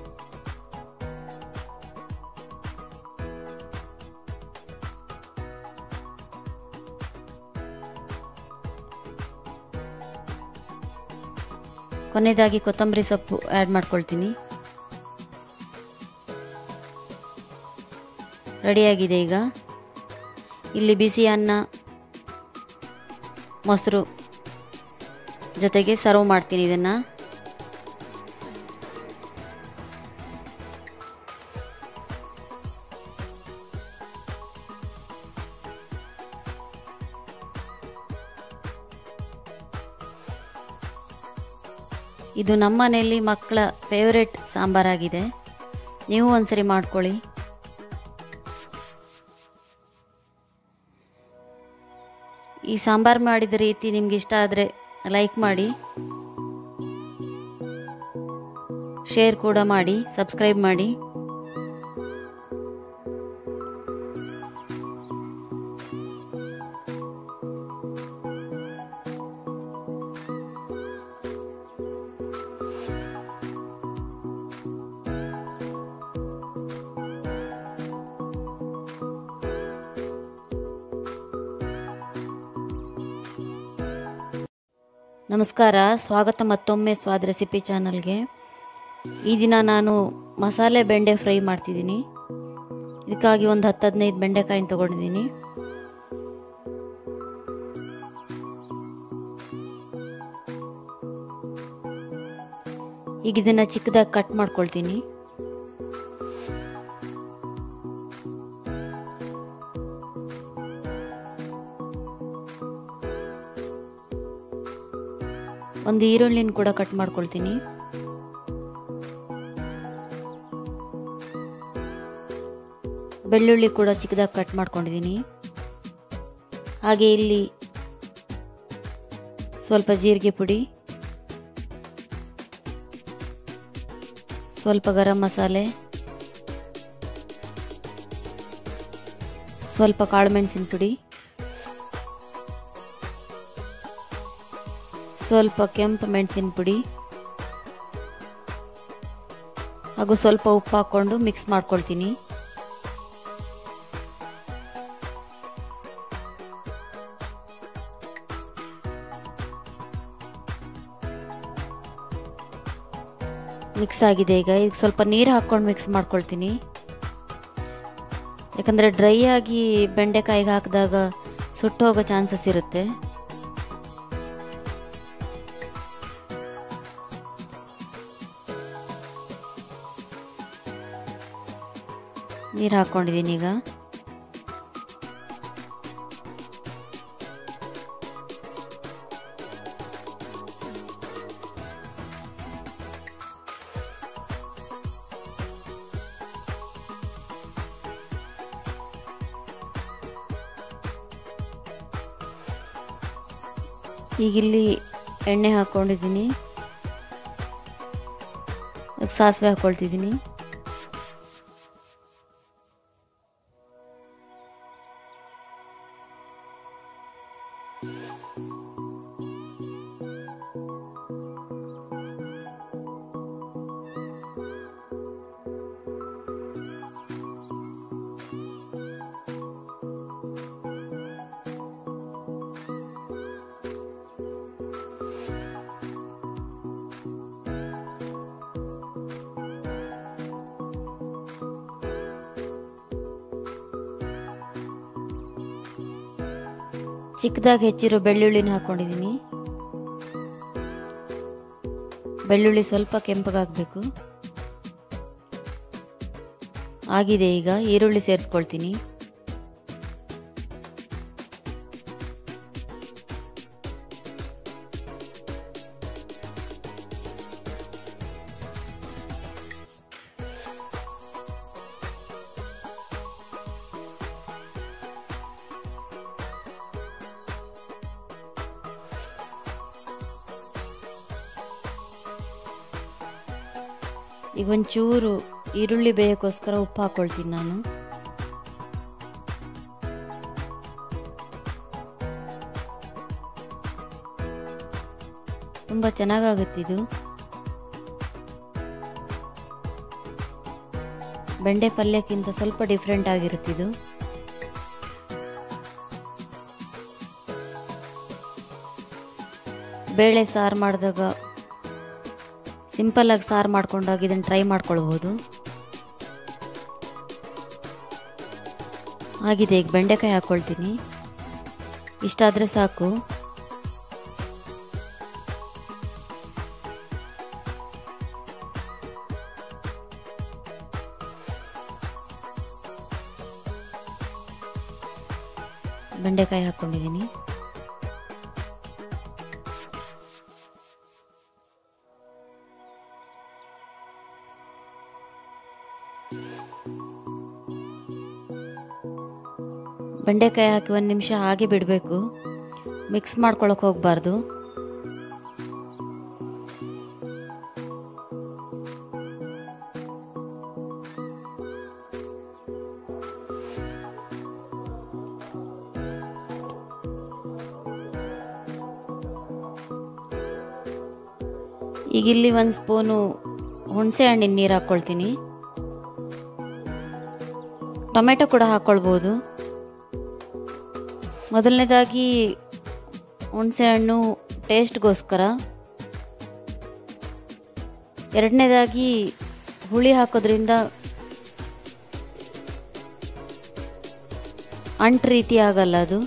ಕೊನೆಯದಾಗಿ ಕೊತ್ತಂಬರಿ ಸೊಪ್ಪು ಆ್ಯಡ್ ಮಾಡ್ಕೊಳ್ತೀನಿ ರೆಡಿಯಾಗಿದೆ ಈಗ ಇಲ್ಲಿ ಬಿಸಿ ಅನ್ನ ಮೊಸರು ಜೊತೆಗೆ ಸರ್ವ್ ಮಾಡ್ತೀನಿ ಇದನ್ನು ಇದು ನಮ್ಮ ಮನೆಯಲ್ಲಿ ಮಕ್ಕಳ ಫೇವ್ರೆಟ್ ಸಾಂಬಾರಾಗಿದೆ ನೀವು ಒಂದ್ಸರಿ ಮಾಡ್ಕೊಳ್ಳಿ ಈ ಸಾಂಬಾರು ಮಾಡಿದ ರೀತಿ ನಿಮ್ಗೆ ಇಷ್ಟ ಆದರೆ ಲೈಕ್ ಮಾಡಿ ಶೇರ್ ಕೂಡ ಮಾಡಿ ಸಬ್ಸ್ಕ್ರೈಬ್ ಮಾಡಿ ನಮಸ್ಕಾರ ಸ್ವಾಗತ ಮತ್ತೊಮ್ಮೆ ಸ್ವಾದ ರೆಸಿಪಿ ಚಾನಲ್ಗೆ ಈ ದಿನ ನಾನು ಮಸಾಲೆ ಬೆಂಡೆ ಫ್ರೈ ಮಾಡ್ತಿದ್ದೀನಿ ಇದಕ್ಕಾಗಿ ಒಂದು ಹತ್ತು ಹದಿನೈದು ಬೆಂಡೆಕಾಯಿನ ತೊಗೊಂಡಿದ್ದೀನಿ ಈಗ ಇದನ್ನು ಚಿಕ್ಕದಾಗಿ ಕಟ್ ಮಾಡ್ಕೊಳ್ತೀನಿ ಒಂದು ಈರುಳ್ಳಿನ ಕೂಡ ಕಟ್ ಮಾಡ್ಕೊಳ್ತೀನಿ ಬೆಳ್ಳುಳ್ಳಿ ಕೂಡ ಚಿಕ್ಕದಾಗಿ ಕಟ್ ಮಾಡ್ಕೊಂಡಿದ್ದೀನಿ ಹಾಗೆ ಇಲ್ಲಿ ಸ್ವಲ್ಪ ಜೀರಿಗೆ ಪುಡಿ ಸ್ವಲ್ಪ ಗರಂ ಮಸಾಲೆ ಸ್ವಲ್ಪ ಕಾಳುಮೆಣಸಿನ ಪುಡಿ ಸ್ವಲ್ಪ ಕೆಂಪು ಮೆಣಸಿನ ಪುಡಿ ಹಾಗೂ ಸ್ವಲ್ಪ ಉಪ್ಪು ಹಾಕ್ಕೊಂಡು ಮಿಕ್ಸ್ ಮಾಡ್ಕೊಳ್ತೀನಿ ಮಿಕ್ಸ್ ಆಗಿದೆ ಈಗ ಈಗ ಸ್ವಲ್ಪ ನೀರು ಹಾಕ್ಕೊಂಡು ಮಿಕ್ಸ್ ಮಾಡ್ಕೊಳ್ತೀನಿ ಯಾಕಂದರೆ ಡ್ರೈ ಆಗಿ ಬೆಂಡೆಕಾಯಿಗೆ ಹಾಕಿದಾಗ ಸುಟ್ಟು ಹೋಗೋ ಚಾನ್ಸಸ್ ಇರುತ್ತೆ ನೀರು ಹಾಕ್ಕೊಂಡಿದ್ದೀನಿ ಈಗ ಈಗಿಲ್ಲಿ ಎಣ್ಣೆ ಹಾಕ್ಕೊಂಡಿದ್ದೀನಿ ಸಾಸಿವೆ ಹಾಕ್ಕೊಳ್ತಿದ್ದೀನಿ ಚಿಕ್ಕದಾಗಿ ಹೆಚ್ಚಿರೋ ಬೆಳ್ಳುಳ್ಳಿನ ಹಾಕ್ಕೊಂಡಿದ್ದೀನಿ ಬೆಳ್ಳುಳ್ಳಿ ಸ್ವಲ್ಪ ಕೆಂಪಗಾಗಬೇಕು ಆಗಿದೆ ಈಗ ಈರುಳ್ಳಿ ಸೇರಿಸ್ಕೊಳ್ತೀನಿ ಈಗ ಒಂಚೂರು ಈರುಳ್ಳಿ ಬೇಯಕ್ಕೋಸ್ಕರ ಉಪ್ಪು ಹಾಕ್ಕೊಳ್ತೀನಿ ನಾನು ತುಂಬ ಚೆನ್ನಾಗಾಗುತ್ತಿದು ಬೆಂಡೆ ಪಲ್ಯಕ್ಕಿಂತ ಸ್ವಲ್ಪ ಡಿಫ್ರೆಂಟ್ ಆಗಿರುತ್ತಿದು ಬೇಳೆ ಸಾರು ಮಾಡಿದಾಗ ಸಿಂಪಲ್ಲಾಗಿ ಸಾರು ಮಾಡ್ಕೊಂಡಾಗ ಇದನ್ನು ಟ್ರೈ ಮಾಡ್ಕೊಳ್ಬೋದು ಆಗಿದೆ ಈಗ ಬೆಂಡೆಕಾಯಿ ಹಾಕ್ಕೊಳ್ತೀನಿ ಇಷ್ಟಾದರೆ ಸಾಕು ಬೆಂಡೆಕಾಯಿ ಹಾಕ್ಕೊಂಡಿದ್ದೀನಿ ಬೆಂಡೆಕಾಯಿ ಹಾಕಿ ಒಂದು ನಿಮಿಷ ಹಾಗೆ ಬಿಡಬೇಕು ಮಿಕ್ಸ್ ಮಾಡ್ಕೊಳಕ್ಕೆ ಹೋಗಬಾರ್ದು ಈಗ ಇಲ್ಲಿ ಒಂದು ಸ್ಪೂನು ಹುಣಸೆ ಹಣ್ಣಿನ ನೀರು ಹಾಕ್ಕೊಳ್ತೀನಿ ಟೊಮೆಟೊ ಕೂಡ ಹಾಕ್ಕೊಳ್ಬೋದು ಮೊದಲನೇದಾಗಿ ಹುಣಸೆ ಹಣ್ಣು ಟೇಸ್ಟ್ಗೋಸ್ಕರ ಎರಡನೇದಾಗಿ ಹುಳಿ ಹಾಕೋದ್ರಿಂದ ಅಂಟು ರೀತಿ ಆಗಲ್ಲ ಅದು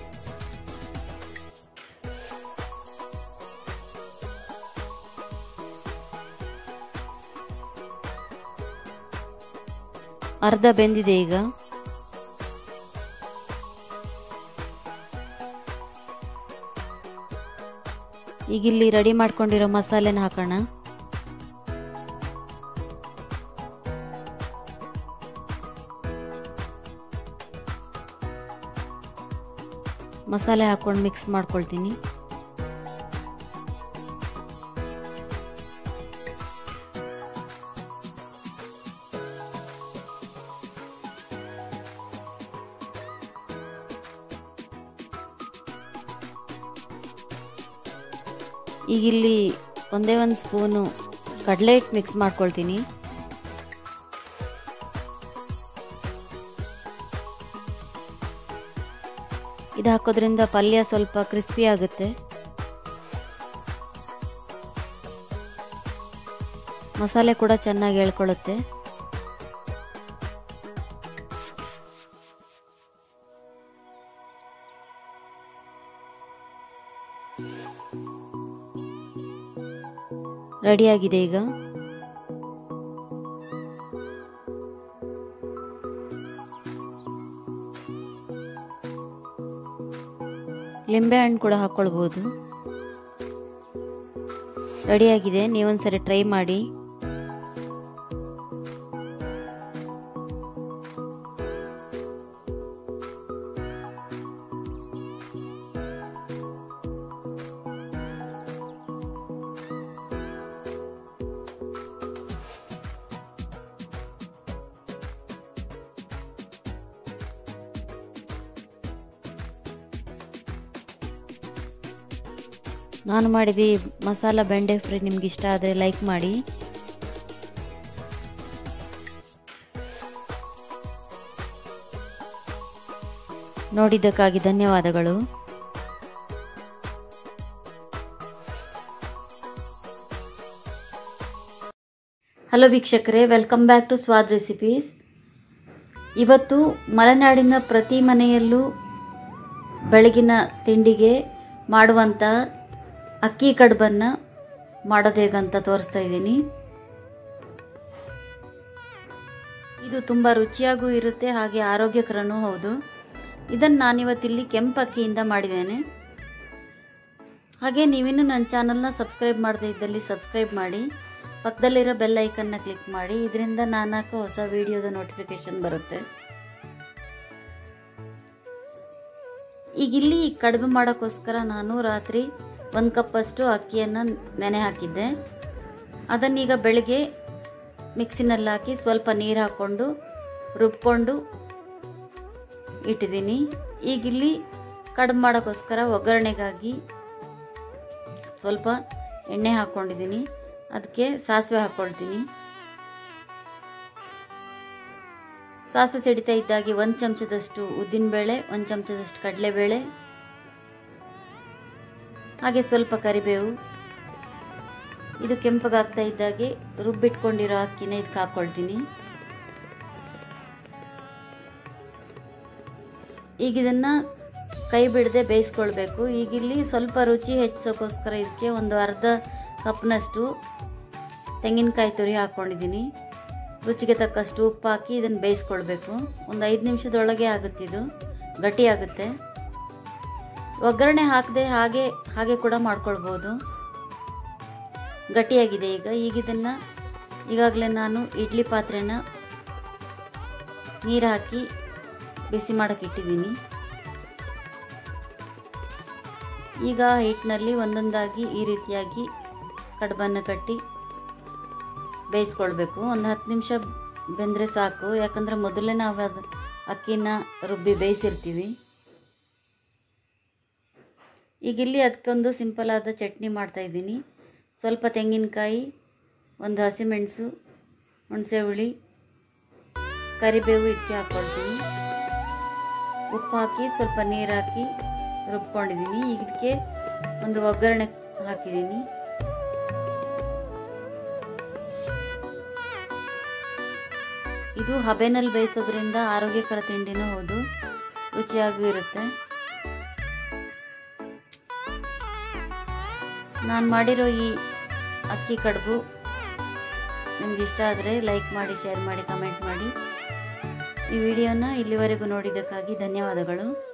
ಅರ್ಧ ಬೆಂದಿದೆ ಈಗ ಈಗ ಇಲ್ಲಿ ರೆಡಿ ಮಾಡ್ಕೊಂಡಿರೋ ಮಸಾಲೆನ ಹಾಕೋಣ ಮಸಾಲೆ ಹಾಕೊಂಡು ಮಿಕ್ಸ್ ಮಾಡ್ಕೊಳ್ತೀನಿ ಈಗ ಇಲ್ಲಿ ಒಂದೇ ಒಂದು ಸ್ಪೂನು ಕಡಲೆ ಹಿಟ್ಟು ಮಿಕ್ಸ್ ಮಾಡ್ಕೊಳ್ತೀನಿ ಇದು ಹಾಕೋದ್ರಿಂದ ಪಲ್ಯ ಸ್ವಲ್ಪ ಕ್ರಿಸ್ಪಿ ಆಗುತ್ತೆ ಮಸಾಲೆ ಕೂಡ ಚೆನ್ನಾಗಿ ಹೇಳ್ಕೊಳ್ಳುತ್ತೆ ರೆಡಿಯಾಗಿದೆ ಈಗ ಲಿಂಬೆ ಹಣ್ಣು ಕೂಡ ಹಾಕ್ಕೊಳ್ಬೋದು ರೆಡಿಯಾಗಿದೆ ನೀವೊಂದ್ಸರಿ ಟ್ರೈ ಮಾಡಿ ನಾನು ಮಾಡಿದ ಈ ಮಸಾಲ ಬೆಂಡೆ ಫ್ರೈ ನಿಮ್ಗೆ ಇಷ್ಟ ಆದರೆ ಲೈಕ್ ಮಾಡಿ ನೋಡಿದ್ದಕ್ಕಾಗಿ ಧನ್ಯವಾದಗಳು ಹಲೋ ವೀಕ್ಷಕರೇ welcome back to Swad Recipes ಇವತ್ತು ಮಲೆನಾಡಿನ ಪ್ರತಿ ಮನೆಯಲ್ಲೂ ಬೆಳಗಿನ ತಿಂಡಿಗೆ ಮಾಡುವಂಥ ಅಕ್ಕಿ ಕಡುಬನ್ನು ಮಾಡೋದು ಹೇಗಂತ ತೋರಿಸ್ತಾ ಇದ್ದೀನಿ ಇದು ತುಂಬ ರುಚಿಯಾಗೂ ಇರುತ್ತೆ ಹಾಗೆ ಆರೋಗ್ಯಕರನೂ ಹೌದು ಇದನ್ನು ನಾನಿವತ್ತಿಲ್ಲಿ ಕೆಂಪು ಅಕ್ಕಿಯಿಂದ ಮಾಡಿದ್ದೇನೆ ಹಾಗೆ ನೀವಿನ್ನೂ ನನ್ನ ಚಾನಲ್ನ ಸಬ್ಸ್ಕ್ರೈಬ್ ಮಾಡದೇ ಇದ್ದಲ್ಲಿ ಸಬ್ಸ್ಕ್ರೈಬ್ ಮಾಡಿ ಪಕ್ಕದಲ್ಲಿರೋ ಬೆಲ್ ಐಕನ್ನ ಕ್ಲಿಕ್ ಮಾಡಿ ಇದರಿಂದ ನಾನು ಹಾಕೋ ಹೊಸ ವಿಡಿಯೋದ ನೋಟಿಫಿಕೇಶನ್ ಬರುತ್ತೆ ಈಗ ಇಲ್ಲಿ ಕಡುಬು ಮಾಡೋಕ್ಕೋಸ್ಕರ ನಾನು ರಾತ್ರಿ ಒಂದು ಕಪ್ಪಷ್ಟು ಅಕ್ಕಿಯನ್ನು ನೆನೆ ಹಾಕಿದ್ದೆ ಅದನ್ನೀಗ ಬೆಳಗ್ಗೆ ಮಿಕ್ಸಿನಲ್ಲಿ ಹಾಕಿ ಸ್ವಲ್ಪ ನೀರು ಹಾಕ್ಕೊಂಡು ರುಬ್ಕೊಂಡು ಇಟ್ಟಿದ್ದೀನಿ ಈಗ ಇಲ್ಲಿ ಕಡುಬು ಮಾಡೋಕ್ಕೋಸ್ಕರ ಒಗ್ಗರಣೆಗಾಗಿ ಸ್ವಲ್ಪ ಎಣ್ಣೆ ಹಾಕ್ಕೊಂಡಿದ್ದೀನಿ ಅದಕ್ಕೆ ಸಾಸಿವೆ ಹಾಕ್ಕೊಳ್ತೀನಿ ಸಾಸಿವೆ ಸಿಡಿತಾ ಇದ್ದಾಗೆ ಒಂದು ಚಮಚದಷ್ಟು ಉದ್ದಿನಬೇಳೆ ಒಂದು ಚಮಚದಷ್ಟು ಕಡಲೆಬೇಳೆ ಹಾಗೆ ಸ್ವಲ್ಪ ಕರಿಬೇವು ಇದು ಕೆಂಪಗಾಗ್ತಾ ಇದ್ದಾಗೆ ರುಬ್ಬಿಟ್ಕೊಂಡಿರೋ ಅಕ್ಕಿನ ಇದಕ್ಕೆ ಹಾಕ್ಕೊಳ್ತೀನಿ ಈಗ ಇದನ್ನು ಕೈ ಬಿಡದೆ ಬೇಯಿಸ್ಕೊಳ್ಬೇಕು ಈಗ ಇಲ್ಲಿ ಸ್ವಲ್ಪ ರುಚಿ ಹೆಚ್ಚಿಸೋಕ್ಕೋಸ್ಕರ ಇದಕ್ಕೆ ಒಂದು ಅರ್ಧ ಕಪ್ನಷ್ಟು ತೆಂಗಿನಕಾಯಿ ತುರಿ ಹಾಕ್ಕೊಂಡಿದ್ದೀನಿ ರುಚಿಗೆ ತಕ್ಕಷ್ಟು ಉಪ್ಪು ಹಾಕಿ ಇದನ್ನು ಬೇಯಿಸ್ಕೊಳ್ಬೇಕು ಒಂದು ಐದು ನಿಮಿಷದೊಳಗೆ ಆಗುತ್ತಿದು ಗಟ್ಟಿ ಆಗುತ್ತೆ ಒಗ್ಗರಣೆ ಹಾಕದೆ ಹಾಗೆ ಹಾಗೆ ಕೂಡ ಮಾಡ್ಕೊಳ್ಬೋದು ಗಟ್ಟಿಯಾಗಿದೆ ಈಗ ಈಗ ಇದನ್ನು ಈಗಾಗಲೇ ನಾನು ಇಡ್ಲಿ ಪಾತ್ರೆನ ನೀರು ಹಾಕಿ ಬಿಸಿ ಮಾಡೋಕ್ಕೆ ಇಟ್ಟಿದ್ದೀನಿ ಈಗ ಹಿಟ್ಟಿನಲ್ಲಿ ಒಂದೊಂದಾಗಿ ಈ ರೀತಿಯಾಗಿ ಕಡುಬನ್ನು ಕಟ್ಟಿ ಬೇಯಿಸ್ಕೊಳ್ಬೇಕು ಒಂದು ಹತ್ತು ನಿಮಿಷ ಬೆಂದರೆ ಸಾಕು ಯಾಕಂದರೆ ಮೊದಲೇ ನಾವು ಅದು ಅಕ್ಕಿನ ರುಬ್ಬಿ ಬೇಯಿಸಿರ್ತೀವಿ ಈಗ ಇಲ್ಲಿ ಅದಕ್ಕೊಂದು ಸಿಂಪಲ್ ಆದ ಚಟ್ನಿ ಮಾಡ್ತಾಯಿದ್ದೀನಿ ಸ್ವಲ್ಪ ತೆಂಗಿನಕಾಯಿ ಒಂದು ಹಸಿಮೆಣಸು ಹುಣಸೆ ಹುಳಿ ಕರಿಬೇವು ಇದಕ್ಕೆ ಹಾಕ್ಕೊಳ್ತೀನಿ ಉಪ್ಪು ಹಾಕಿ ಸ್ವಲ್ಪ ನೀರು ಹಾಕಿ ರುಬ್ಕೊಂಡಿದ್ದೀನಿ ಈಗ ಇದಕ್ಕೆ ಒಂದು ಒಗ್ಗರಣೆ ಹಾಕಿದ್ದೀನಿ ಇದು ಹಬೆನಲ್ಲಿ ಬೇಯಿಸೋದ್ರಿಂದ ಆರೋಗ್ಯಕರ ತಿಂಡಿನೂ ಹೌದು ರುಚಿಯಾಗೂ ಇರುತ್ತೆ ನಾನು ಮಾಡಿರೋ ಈ ಅಕ್ಕಿ ಕಡುಬು ನಿಮ್ಗೆ ಇಷ್ಟ ಆದರೆ ಲೈಕ್ ಮಾಡಿ ಶೇರ್ ಮಾಡಿ ಕಮೆಂಟ್ ಮಾಡಿ ಈ ವಿಡಿಯೋನ ಇಲ್ಲಿವರೆಗೂ ನೋಡಿದ್ದಕ್ಕಾಗಿ ಧನ್ಯವಾದಗಳು